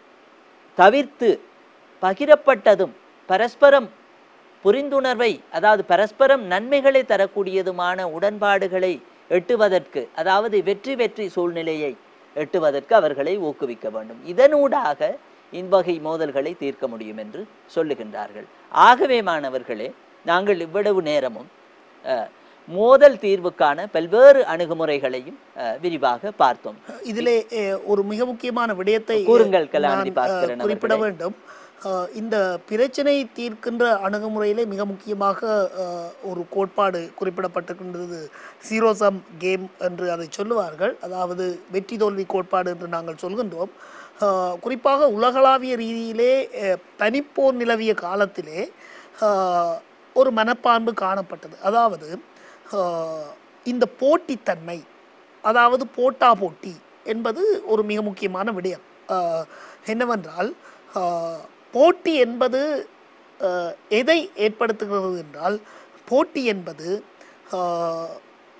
தவிர்த்து பகிரப்பட்டதும் பரஸ்பரம் புரிந்துணர்வை அதாவது பரஸ்பரம் நன்மைகளை தரக்கூடியதுமான உடன்பாடுகளை எட்டுவதற்கு அதாவது வெற்றி வெற்றி சூழ்நிலையை எட்டுவதற்கு அவர்களை ஊக்குவிக்க வேண்டும் இதனூடாக இவ்வகை மோதல்களை தீர்க்க முடியும் என்று சொல்லுகின்றார்கள் ஆகவே மாணவர்களே நாங்கள் இவ்வளவு நேரமும் அஹ், மோதல் தீர்வுக்கான பல்வேறு அணுகுமுறைகளையும் அஹ், விரிவாக பார்த்தோம் இதிலே அஹ், ஒரு மிக முக்கியமான விடயத்தை கூறுங்கள் கலாநிதி நான், அஹ், பாஸ்கரன் குறிப்பிட அவர்களே. வேண்டும் அஹ், இந்த பிரச்சனை தீர்க்கின்ற அணுகுமுறையிலே மிக முக்கியமாக அஹ், ஒரு கோட்பாடு குறிப்பிடப்பட்டிருக்கின்றது சீரோசம் கேம் என்று அதை சொல்லுவார்கள் அதாவது வெற்றி தோல்வி கோட்பாடு என்று நாங்கள் சொல்கின்றோம் அஹ், குறிப்பாக உலகளாவிய ரீதியிலே அஹ், தனிப்போர் நிலவிய காலத்திலே அஹ், ஒரு மனப்பான்பு காணப்பட்டது அதாவது அஹ், இந்த போட்டித்தன்மை அதாவது போட்டா போட்டி என்பது ஒரு மிக முக்கியமான விடயம் அஹ், என்னவென்றால் அஹ், போட்டி என்பது அஹ், எதை ஏற்படுத்துகிறது என்றால் போட்டி என்பது அஹ்,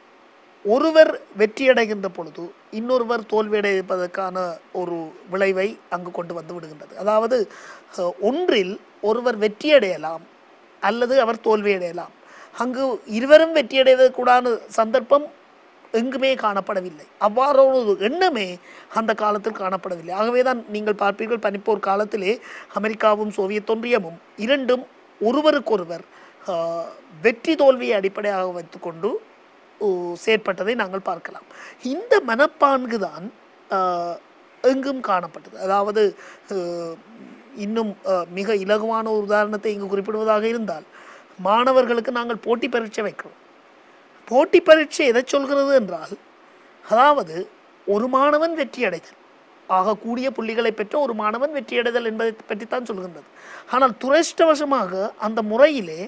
ஒருவர் வெற்றியடைகின்ற பொழுது இன்னொருவர் தோல்வியடைப்பதற்கான ஒரு விளைவை அங்கு கொண்டு வந்து விடுகின்றது அதாவது அஹ், ஒன்றில் ஒருவர் வெற்றியடையலாம் அல்லது அவர் தோல்வியடையலாம் அங்கு இருவரும் வெற்றியடைவதற்குடான சந்தர்ப்பம் எங்குமே காணப்படவில்லை அவ்வாறு ஒரு எண்ணமே அந்த காலத்தில் காணப்படவில்லை ஆகவே தான் நீங்கள் பார்ப்பீர்கள் பனிப்போர் காலத்திலே அமெரிக்காவும் சோவியத் ஒன்றியமும் இரண்டும் ஒருவருக்கொருவர் ஆஹ், வெற்றி தோல்வியை அடிப்படையாக வைத்துக்கொண்டு ஓ, செயற்பட்டதை நாங்கள் பார்க்கலாம் இந்த மனப்பான்கு தான் ஆஹ், எங்கும் காணப்பட்டது அதாவது ஆஹ், இன்னும் ஆஹ், மிக இலகுவான ஒரு உதாரணத்தை இங்கு குறிப்பிடுவதாக இருந்தால் மாணவர்களுக்கு நாங்கள் போட்டி பரீட்சை வைக்கிறோம் போட்டி பரீட்சை எதை சொல்கிறது என்றால் அதாவது ஒரு மாணவன் வெற்றி அடைதல் ஆகக்கூடிய புள்ளிகளை பெற்ற ஒரு மாணவன் வெற்றி அடைதல் என்பதை பற்றித்தான் சொல்கின்றது ஆனால் துரஷ்டவசமாக அந்த முறையிலே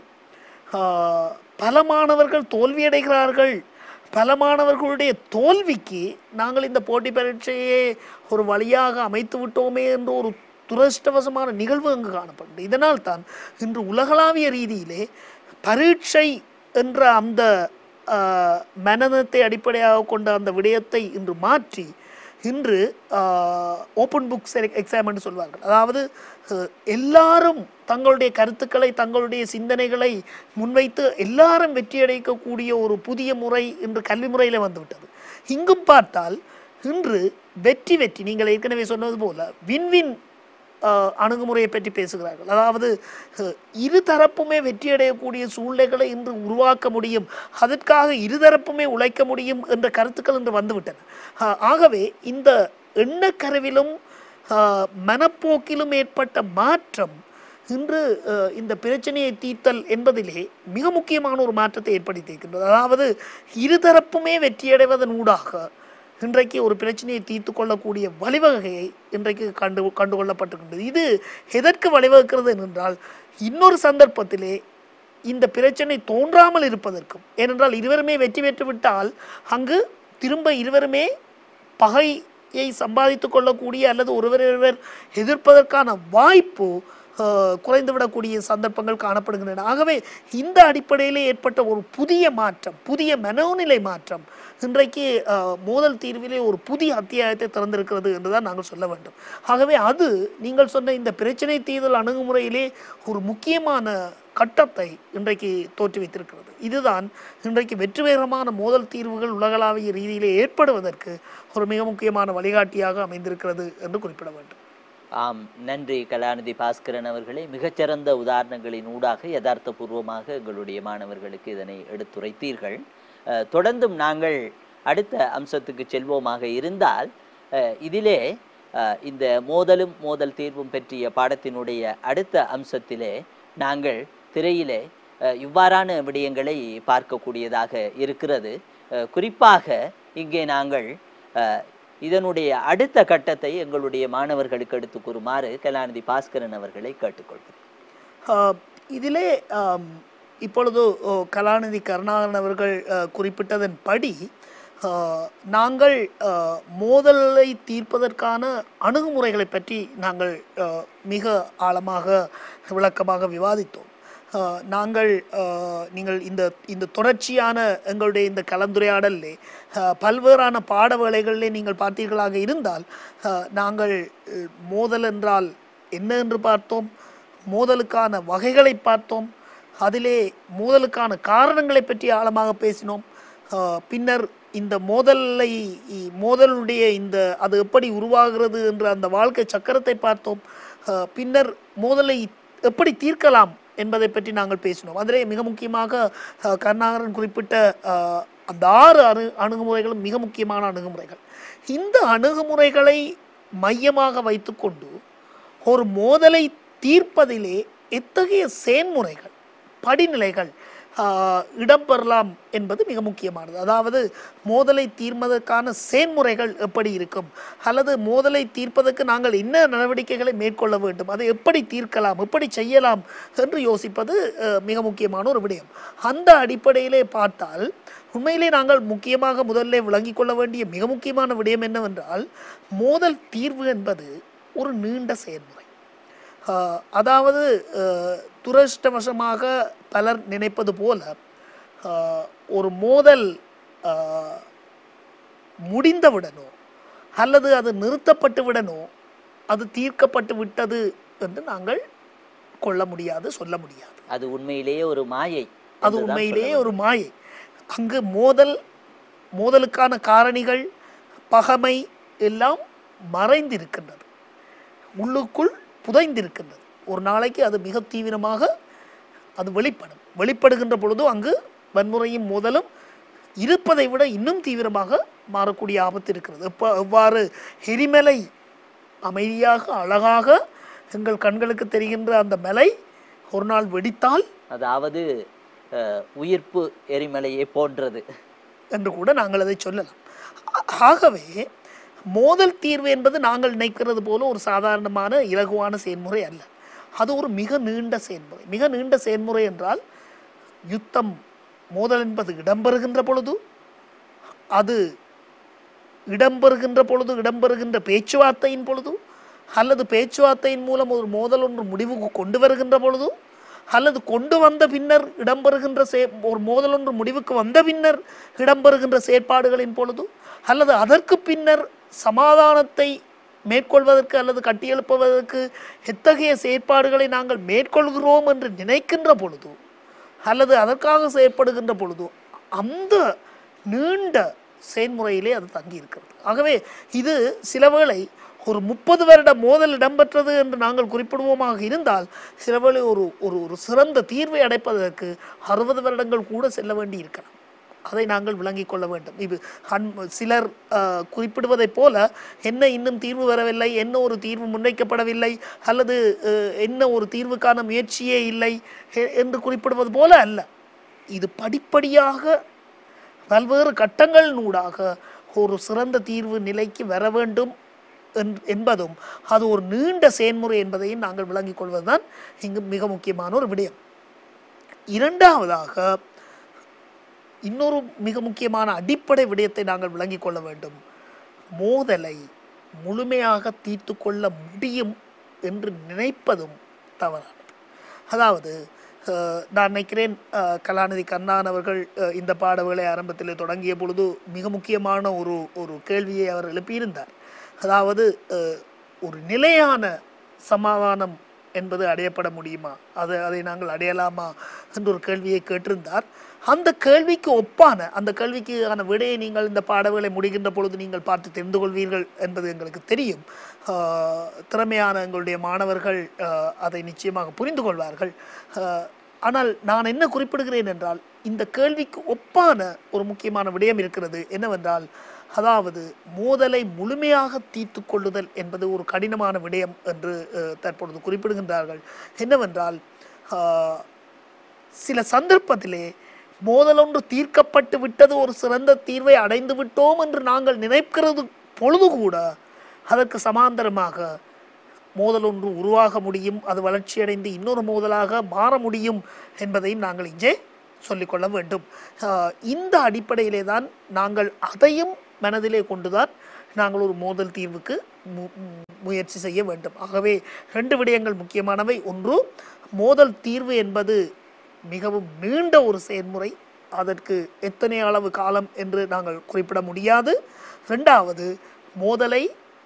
ஆஹ், பல மாணவர்கள் தோல்வியடைகிறார்கள் பல மாணவர்களுடைய தோல்விக்கு நாங்கள் இந்த போட்டி பரீட்சையை ஒரு வழியாக அமைத்து விட்டோமே என்ற ஒரு துரஷ்டவசமான நிகழ்வு அங்கு காணப்படுது இதனால் தான் இன்று உலகளாவிய ரீதியிலே பரீட்சை என்ற அந்த ஆஹ், மனநத்தை அடிப்படையாக கொண்ட அந்த விடயத்தை இன்று மாற்றி இன்று ஓப்பன் புக்ஸ் எக்ஸாம் என்று சொல்வார்கள் அதாவது அஹ், எல்லாரும் தங்களுடைய கருத்துக்களை தங்களுடைய சிந்தனைகளை முன்வைத்து எல்லாரும் வெற்றியடைக்கக்கூடிய ஒரு புதிய முறை இன்று கல்வி முறையில் வந்துவிட்டது இங்கும் பார்த்தால் இன்று வெற்றி வெற்றி நீங்கள் ஏற்கனவே சொன்னது போல வின்வின் ஆஹ் அணுகுமுறையை பற்றி பேசுகிறார்கள் அதாவது அஹ், இரு தரப்புமே வெற்றியடையக்கூடிய சூழ்நிலைகளை இன்று உருவாக்க முடியும் அதற்காக இருதரப்புமே உழைக்க முடியும் என்ற கருத்துக்கள் இன்று வந்துவிட்டன ஆஹ், ஆகவே இந்த எண்ணக்கருவிலும் ஆஹ், மனப்போக்கிலும் ஏற்பட்ட மாற்றம் இன்று அஹ், இந்த பிரச்சனையை தீர்த்தல் என்பதிலே மிக முக்கியமான ஒரு மாற்றத்தை ஏற்படுத்தியிருக்கின்றது அதாவது இருதரப்புமே வெற்றியடைவதன் ஊடாக இன்றைக்கு ஒரு பிரச்சனையை தீர்த்து கொள்ளக்கூடிய வழிவகையை இன்றைக்கு கண்டு கண்டுகொள்ளப்பட்டிருக்கின்றது இது எதற்கு வழிவகுக்கிறது என்றால் இன்னொரு சந்தர்ப்பத்திலே இந்த பிரச்சனை தோன்றாமல் இருப்பதற்கும் ஏனென்றால் இருவருமே வெற்றி பெற்று விட்டால் அங்கு திரும்ப இருவருமே பகையை சம்பாதித்து கொள்ளக்கூடிய அல்லது ஒருவரொருவர் எதிர்ப்பதற்கான வாய்ப்பு அஹ், குறைந்துவிடக்கூடிய சந்தர்ப்பங்கள் காணப்படுகின்றன ஆகவே இந்த அடிப்படையிலே ஏற்பட்ட ஒரு புதிய மாற்றம் புதிய மனோநிலை மாற்றம் இன்றைக்கு அஹ், மோதல் தீர்விலே ஒரு புதிய அத்தியாயத்தை திறந்திருக்கிறது என்றுதான் நாங்கள் சொல்ல வேண்டும் ஆகவே அது நீங்கள் சொன்ன இந்த பிரச்சனை தீர்தல் அணுகுமுறையிலே ஒரு முக்கியமான கட்டத்தை இன்றைக்கு தோற்றுவித்திருக்கிறது இதுதான் இன்றைக்கு வெற்றிகரமான மோதல் தீர்வுகள் உலகளாவிய ரீதியிலே ஏற்படுவதற்கு ஒரு மிக முக்கியமான வழிகாட்டியாக அமைந்திருக்கிறது என்று குறிப்பிட வேண்டும் ஆம் நன்றி கலாநிதி பாஸ்கரன் அவர்களே மிகச்சிறந்த உதாரணங்களின் ஊடாக யதார்த்தபூர்வமாக எங்களுடைய மாணவர்களுக்கு இதனை எடுத்துரைத்தீர்கள் அஹ், தொடர்ந்தும் நாங்கள் அடுத்த அம்சத்துக்கு செல்வோமாக இருந்தால் அஹ், இதிலே அஹ், இந்த மோதலும் மோதல் தீர்வும் பற்றிய பாடத்தினுடைய அடுத்த அம்சத்திலே நாங்கள் திரையிலே அஹ், இவ்வாறான விடயங்களை பார்க்கக்கூடியதாக இருக்கிறது அஹ், குறிப்பாக இங்கே நாங்கள் அஹ், இதனுடைய அடுத்த கட்டத்தை எங்களுடைய மாணவர்களுக்கு எடுத்து கூறுமாறு கலாநிதி பாஸ்கரன் அவர்களை கேட்டுக்கொள்கிறேன் ஆஹ் இதிலே ஆம், இப்பொழுது ஓ, கலாநிதி கருணாகரன் அவர்கள் ஆஹ், குறிப்பிட்டதன் படி ஆஹ், நாங்கள் ஆஹ், மோதலை தீர்ப்பதற்கான அணுகுமுறைகளை பற்றி நாங்கள் ஆஹ், மிக ஆழமாக விளக்கமாக விவாதித்தோம் ஆஹ், நாங்கள் ஆஹ், நீங்கள் இந்த இந்த தொடர்ச்சியான எங்களுடைய இந்த கலந்துரையாடலிலே ஆஹ், பல்வேறான பாட வேளைகளிலே நீங்கள் பார்த்தீர்களாக இருந்தால் ஆஹ், நாங்கள் அஹ், மோதல் என்றால் என்ன என்று பார்த்தோம் மோதலுக்கான வகைகளை பார்த்தோம் அதிலே மோதலுக்கான காரணங்களை பற்றி ஆழமாக பேசினோம் ஆஹ் பின்னர் இந்த மோதலை மோதலுடைய இந்த அது எப்படி உருவாகிறது என்ற அந்த வாழ்க்கை சக்கரத்தை பார்த்தோம் ஆஹ் பின்னர் மோதலை எப்படி தீர்க்கலாம் என்பதை பற்றி நாங்கள் பேசினோம் அதிலே மிக முக்கியமாக ஆஹ் கருணாகரன் குறிப்பிட்ட ஆஹ் அந்த ஆறு அணு அணுகுமுறைகளும் மிக முக்கியமான அணுகுமுறைகள் இந்த அணுகுமுறைகளை மையமாக வைத்துக்கொண்டு ஒரு மோதலை தீர்ப்பதிலே எத்தகைய செயன்முறைகள் படிநிலைகள் ஆஹ், இடம்பெறலாம் என்பது மிக முக்கியமானது அதாவது மோதலை தீர்ப்பதற்கான செயன்முறைகள் எப்படி இருக்கும் அல்லது மோதலை தீர்ப்பதற்கு நாங்கள் என்ன நடவடிக்கைகளை மேற்கொள்ள வேண்டும் அதை எப்படி தீர்க்கலாம் எப்படி செய்யலாம் என்று யோசிப்பது அஹ், மிக முக்கியமான ஒரு விடயம் அந்த அடிப்படையிலே பார்த்தால் உண்மையிலே நாங்கள் முக்கியமாக முதல்ல விளங்கிக் கொள்ள வேண்டிய மிக முக்கியமான விடயம் என்னவென்றால் மோதல் தீர்வு என்பது ஒரு நீண்ட செயல்முறை ஆஹ் அதாவது ஆஹ் துரஷ்டவசமாக பலர் நினைப்பது போல ஆஹ் ஒரு மோதல் ஆஹ் முடிந்தவுடனோ அல்லது அது நிறுத்தப்பட்டு விடனோ அது தீர்க்கப்பட்டு விட்டது என்று நாங்கள் கொள்ள முடியாது சொல்ல முடியாது அது உண்மையிலேயே ஒரு மாயை அது என்றுதான் உண்மையிலேயே ஒரு மாயை அங்கு மோதல் மோதலுக்கான காரணிகள் பகமை எல்லாம் மறைந்திருக்கின்றது உள்ளுக்குள் புதைந்திருக்கின்றது ஒரு நாளைக்கு அது மிக தீவிரமாக அது வெளிப்படும் வெளிப்படுகின்ற பொழுது அங்கு வன்முறையும் மோதலும் இருப்பதை விட இன்னும் தீவிரமாக மாறக்கூடிய ஆபத்து இருக்கிறது எப்போ எவ்வாறு எரிமலை அமைதியாக அழகாக எங்கள் கண்களுக்கு தெரிகின்ற அந்த மலை ஒரு நாள் வெடித்தால் அதாவது அஹ், உயிர்ப்பு எரிமலையை போன்றது என்று கூட நாங்கள் அதை சொல்லலாம் ஆ- ஆகவே மோதல் தீர்வு என்பது நாங்கள் நினைக்கிறது போல ஒரு சாதாரணமான இலகுவான செயல்முறை அல்ல அது ஒரு மிக நீண்ட செயல்முறை மிக நீண்ட செயல்முறை என்றால் யுத்தம் மோதல் என்பது இடம்பெறுகின்ற பொழுது அது இடம்பெறுகின்ற பொழுது இடம்பெறுகின்ற பேச்சுவார்த்தையின் பொழுது அல்லது பேச்சுவார்த்தையின் மூலம் ஒரு மோதல் ஒன்று முடிவுக்கு கொண்டு வருகின்ற பொழுது அல்லது கொண்டு வந்த பின்னர் இடம்பெறுகின்ற சே ஒரு மோதல் ஒன்று முடிவுக்கு வந்த பின்னர் இடம்பெறுகின்ற செயற்பாடுகளின் பொழுது அல்லது அதற்கு பின்னர் சமாதானத்தை மேற்கொள்வதற்கு அல்லது கட்டியெழுப்புவதற்கு எத்தகைய செயற்பாடுகளை நாங்கள் மேற்கொள்கிறோம் என்று நினைக்கின்ற பொழுது அல்லது அதற்காக செயற்படுகின்ற பொழுது அந்த நீண்ட செயல்முறையிலே அது தங்கி இருக்கிறது ஆகவே இது சிலவேளை ஒரு முப்பது வருட மோதல் இடம்பெற்றது என்று நாங்கள் குறிப்பிடுவோமாக இருந்தால் சிலவேளை ஒரு ஒரு ஒரு சிறந்த தீர்வை அடைப்பதற்கு அறுபது வருடங்கள் கூட செல்ல வேண்டி இருக்கலாம் அதை நாங்கள் விளங்கிக் கொள்ள வேண்டும் இது அன் சிலர் அஹ், குறிப்பிடுவதைப் போல என்ன இன்னும் தீர்வு வரவில்லை என்ன ஒரு தீர்வு முன்வைக்கப்படவில்லை அல்லது அஹ், என்ன ஒரு தீர்வுக்கான முயற்சியே இல்லை எ- என்று குறிப்பிடுவது போல அல்ல இது படிப்படியாக பல்வேறு கட்டங்களினூடாக ஒரு சிறந்த தீர்வு நிலைக்கு வர வேண்டும் என்- என்பதும் அது ஒரு நீண்ட செயல்முறை என்பதையும் நாங்கள் விளங்கிக் கொள்வதுதான் இங்கு மிக முக்கியமான ஒரு விடயம் இரண்டாவதாக இன்னொரு மிக முக்கியமான அடிப்படை விடயத்தை நாங்கள் விளங்கிக் கொள்ள வேண்டும் மோதலை முழுமையாக தீர்த்து கொள்ள முடியும் என்று நினைப்பதும் தவறானது அதாவது அஹ், நான் நினைக்கிறேன் அஹ், கலாநிதி கண்ணான் அவர்கள் அஹ், இந்த பாடவேளை ஆரம்பத்தில் தொடங்கிய பொழுது மிக முக்கியமான ஒரு ஒரு கேள்வியை அவர் எழுப்பியிருந்தார் அதாவது அஹ், ஒரு நிலையான சமாதானம் என்பது அடையப்பட முடியுமா அது அதை நாங்கள் அடையலாமா என்ற ஒரு கேள்வியை கேட்டிருந்தார் அந்த கேள்விக்கு ஒப்பான அந்த கேள்விக்கான விடையை நீங்கள் இந்த பாடங்களை முடிகின்ற பொழுது நீங்கள் பார்த்து தெரிந்து கொள்வீர்கள் என்பது எங்களுக்கு தெரியும் ஆஹ் திறமையான எங்களுடைய மாணவர்கள் ஆஹ் அதை நிச்சயமாக புரிந்து கொள்வார்கள் ஆஹ் ஆனால் நான் என்ன குறிப்பிடுகிறேன் என்றால் இந்த கேள்விக்கு ஒப்பான ஒரு முக்கியமான விடயம் இருக்கிறது என்னவென்றால் அதாவது மோதலை முழுமையாக தீர்த்து கொள்ளுதல் என்பது ஒரு கடினமான விடயம் என்று அஹ், தற்பொழுது குறிப்பிடுகின்றார்கள் என்னவென்றால் ஆஹ், சில சந்தர்ப்பத்திலே மோதல் ஒன்று தீர்க்கப்பட்டு விட்டது ஒரு சிறந்த தீர்வை அடைந்து விட்டோம் என்று நாங்கள் நினைக்கிறது பொழுது கூட அதற்கு சமாந்தரமாக மோதல் ஒன்று உருவாக முடியும் அது வளர்ச்சியடைந்து இன்னொரு மோதலாக மாற முடியும் என்பதையும் நாங்கள் இங்கே சொல்லிக்கொள்ள வேண்டும் ஆஹ் இந்த அடிப்படையிலே தான் நாங்கள் அதையும் மனதிலே கொண்டுதான் நாங்கள் ஒரு மோதல் தீர்வுக்கு மு- மு- முயற்சி செய்ய வேண்டும் ஆகவே ரெண்டு விடயங்கள் முக்கியமானவை ஒன்று மோதல் தீர்வு என்பது மிகவும் நீண்ட ஒரு செயல்முறை அதற்கு எத்தனை அளவு காலம் என்று நாங்கள் குறிப்பிட முடியாது ரெண்டாவது மோதலை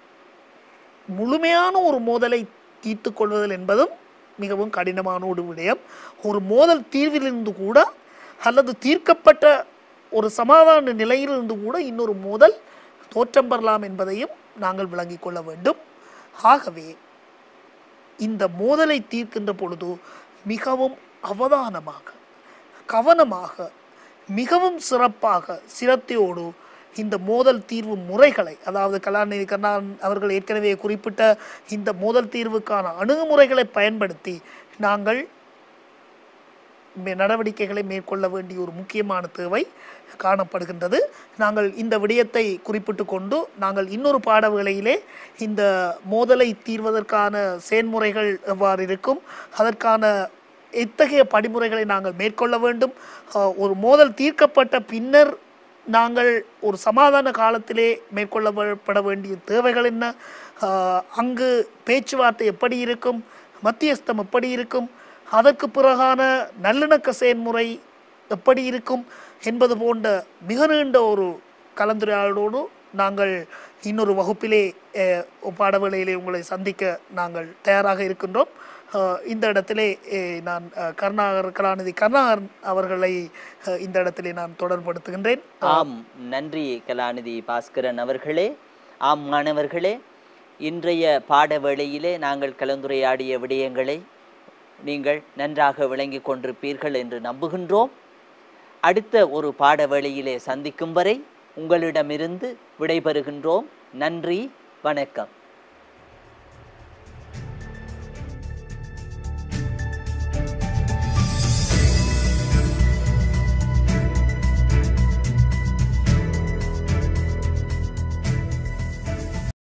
முழுமையான ஒரு மோதலை தீர்த்து கொள்வதல் என்பதும் மிகவும் கடினமான ஒரு விடயம் ஒரு மோதல் தீர்விலிருந்து கூட அல்லது தீர்க்கப்பட்ட ஒரு சமாதான நிலையிலிருந்து கூட இன்னொரு மோதல் தோற்றம் பெறலாம் என்பதையும் நாங்கள் விளங்கிக் கொள்ள வேண்டும் ஆகவே இந்த மோதலை தீர்க்கின்ற பொழுது மிகவும் அவதானமாக கவனமாக மிகவும் சிறப்பாக சிரத்தையோடு இந்த மோதல் தீர்வு முறைகளை அதாவது கலாநிதி கருணாநிதி அவர்கள் ஏற்கனவே குறிப்பிட்ட இந்த மோதல் தீர்வுக்கான அணுகுமுறைகளை பயன்படுத்தி நாங்கள் மே- நடவடிக்கைகளை மேற்கொள்ள வேண்டிய ஒரு முக்கியமான தேவை காணப்படுகின்றது நாங்கள் இந்த விடயத்தை குறிப்பிட்டு கொண்டு நாங்கள் இன்னொரு பாடவேளையிலே இந்த மோதலை தீர்வதற்கான செயல்முறைகள் எவ்வாறு இருக்கும் அதற்கான எத்தகைய படிமுறைகளை நாங்கள் மேற்கொள்ள வேண்டும் அஹ், ஒரு மோதல் தீர்க்கப்பட்ட பின்னர் நாங்கள் ஒரு சமாதான காலத்திலே மேற்கொள்ளப்பட வேண்டிய தேவைகள் என்ன ஆஹ் அங்கு பேச்சுவார்த்தை எப்படி இருக்கும் மத்தியஸ்தம் எப்படி இருக்கும் அதற்கு பிறகான நல்லிணக்க செயல்முறை எப்படி இருக்கும் என்பது போன்ற மிக நீண்ட ஒரு கலந்துரையாடலோடு நாங்கள் இன்னொரு வகுப்பிலே அஹ், பாடவேளையிலே உங்களை சந்திக்க நாங்கள் தயாராக இருக்கின்றோம் அஹ், இந்த இடத்திலே அஹ், நான் அஹ், கருணாகர் கலாநிதி கருணாகரன் அவர்களை அஹ், இந்த இடத்திலே நான் தொடர்படுத்துகின்றேன் ஆம் நன்றி கலாநிதி பாஸ்கரன் அவர்களே ஆம் மாணவர்களே இன்றைய பாட வேளையிலே நாங்கள் கலந்துரையாடிய விடயங்களை நீங்கள் நன்றாக விளங்கிக் கொண்டிருப்பீர்கள் என்று நம்புகின்றோம் அடுத்த ஒரு பாட வேளையிலே சந்திக்கும் வரை உங்களிடமிருந்து விடைபெறுகின்றோம் நன்றி வணக்கம்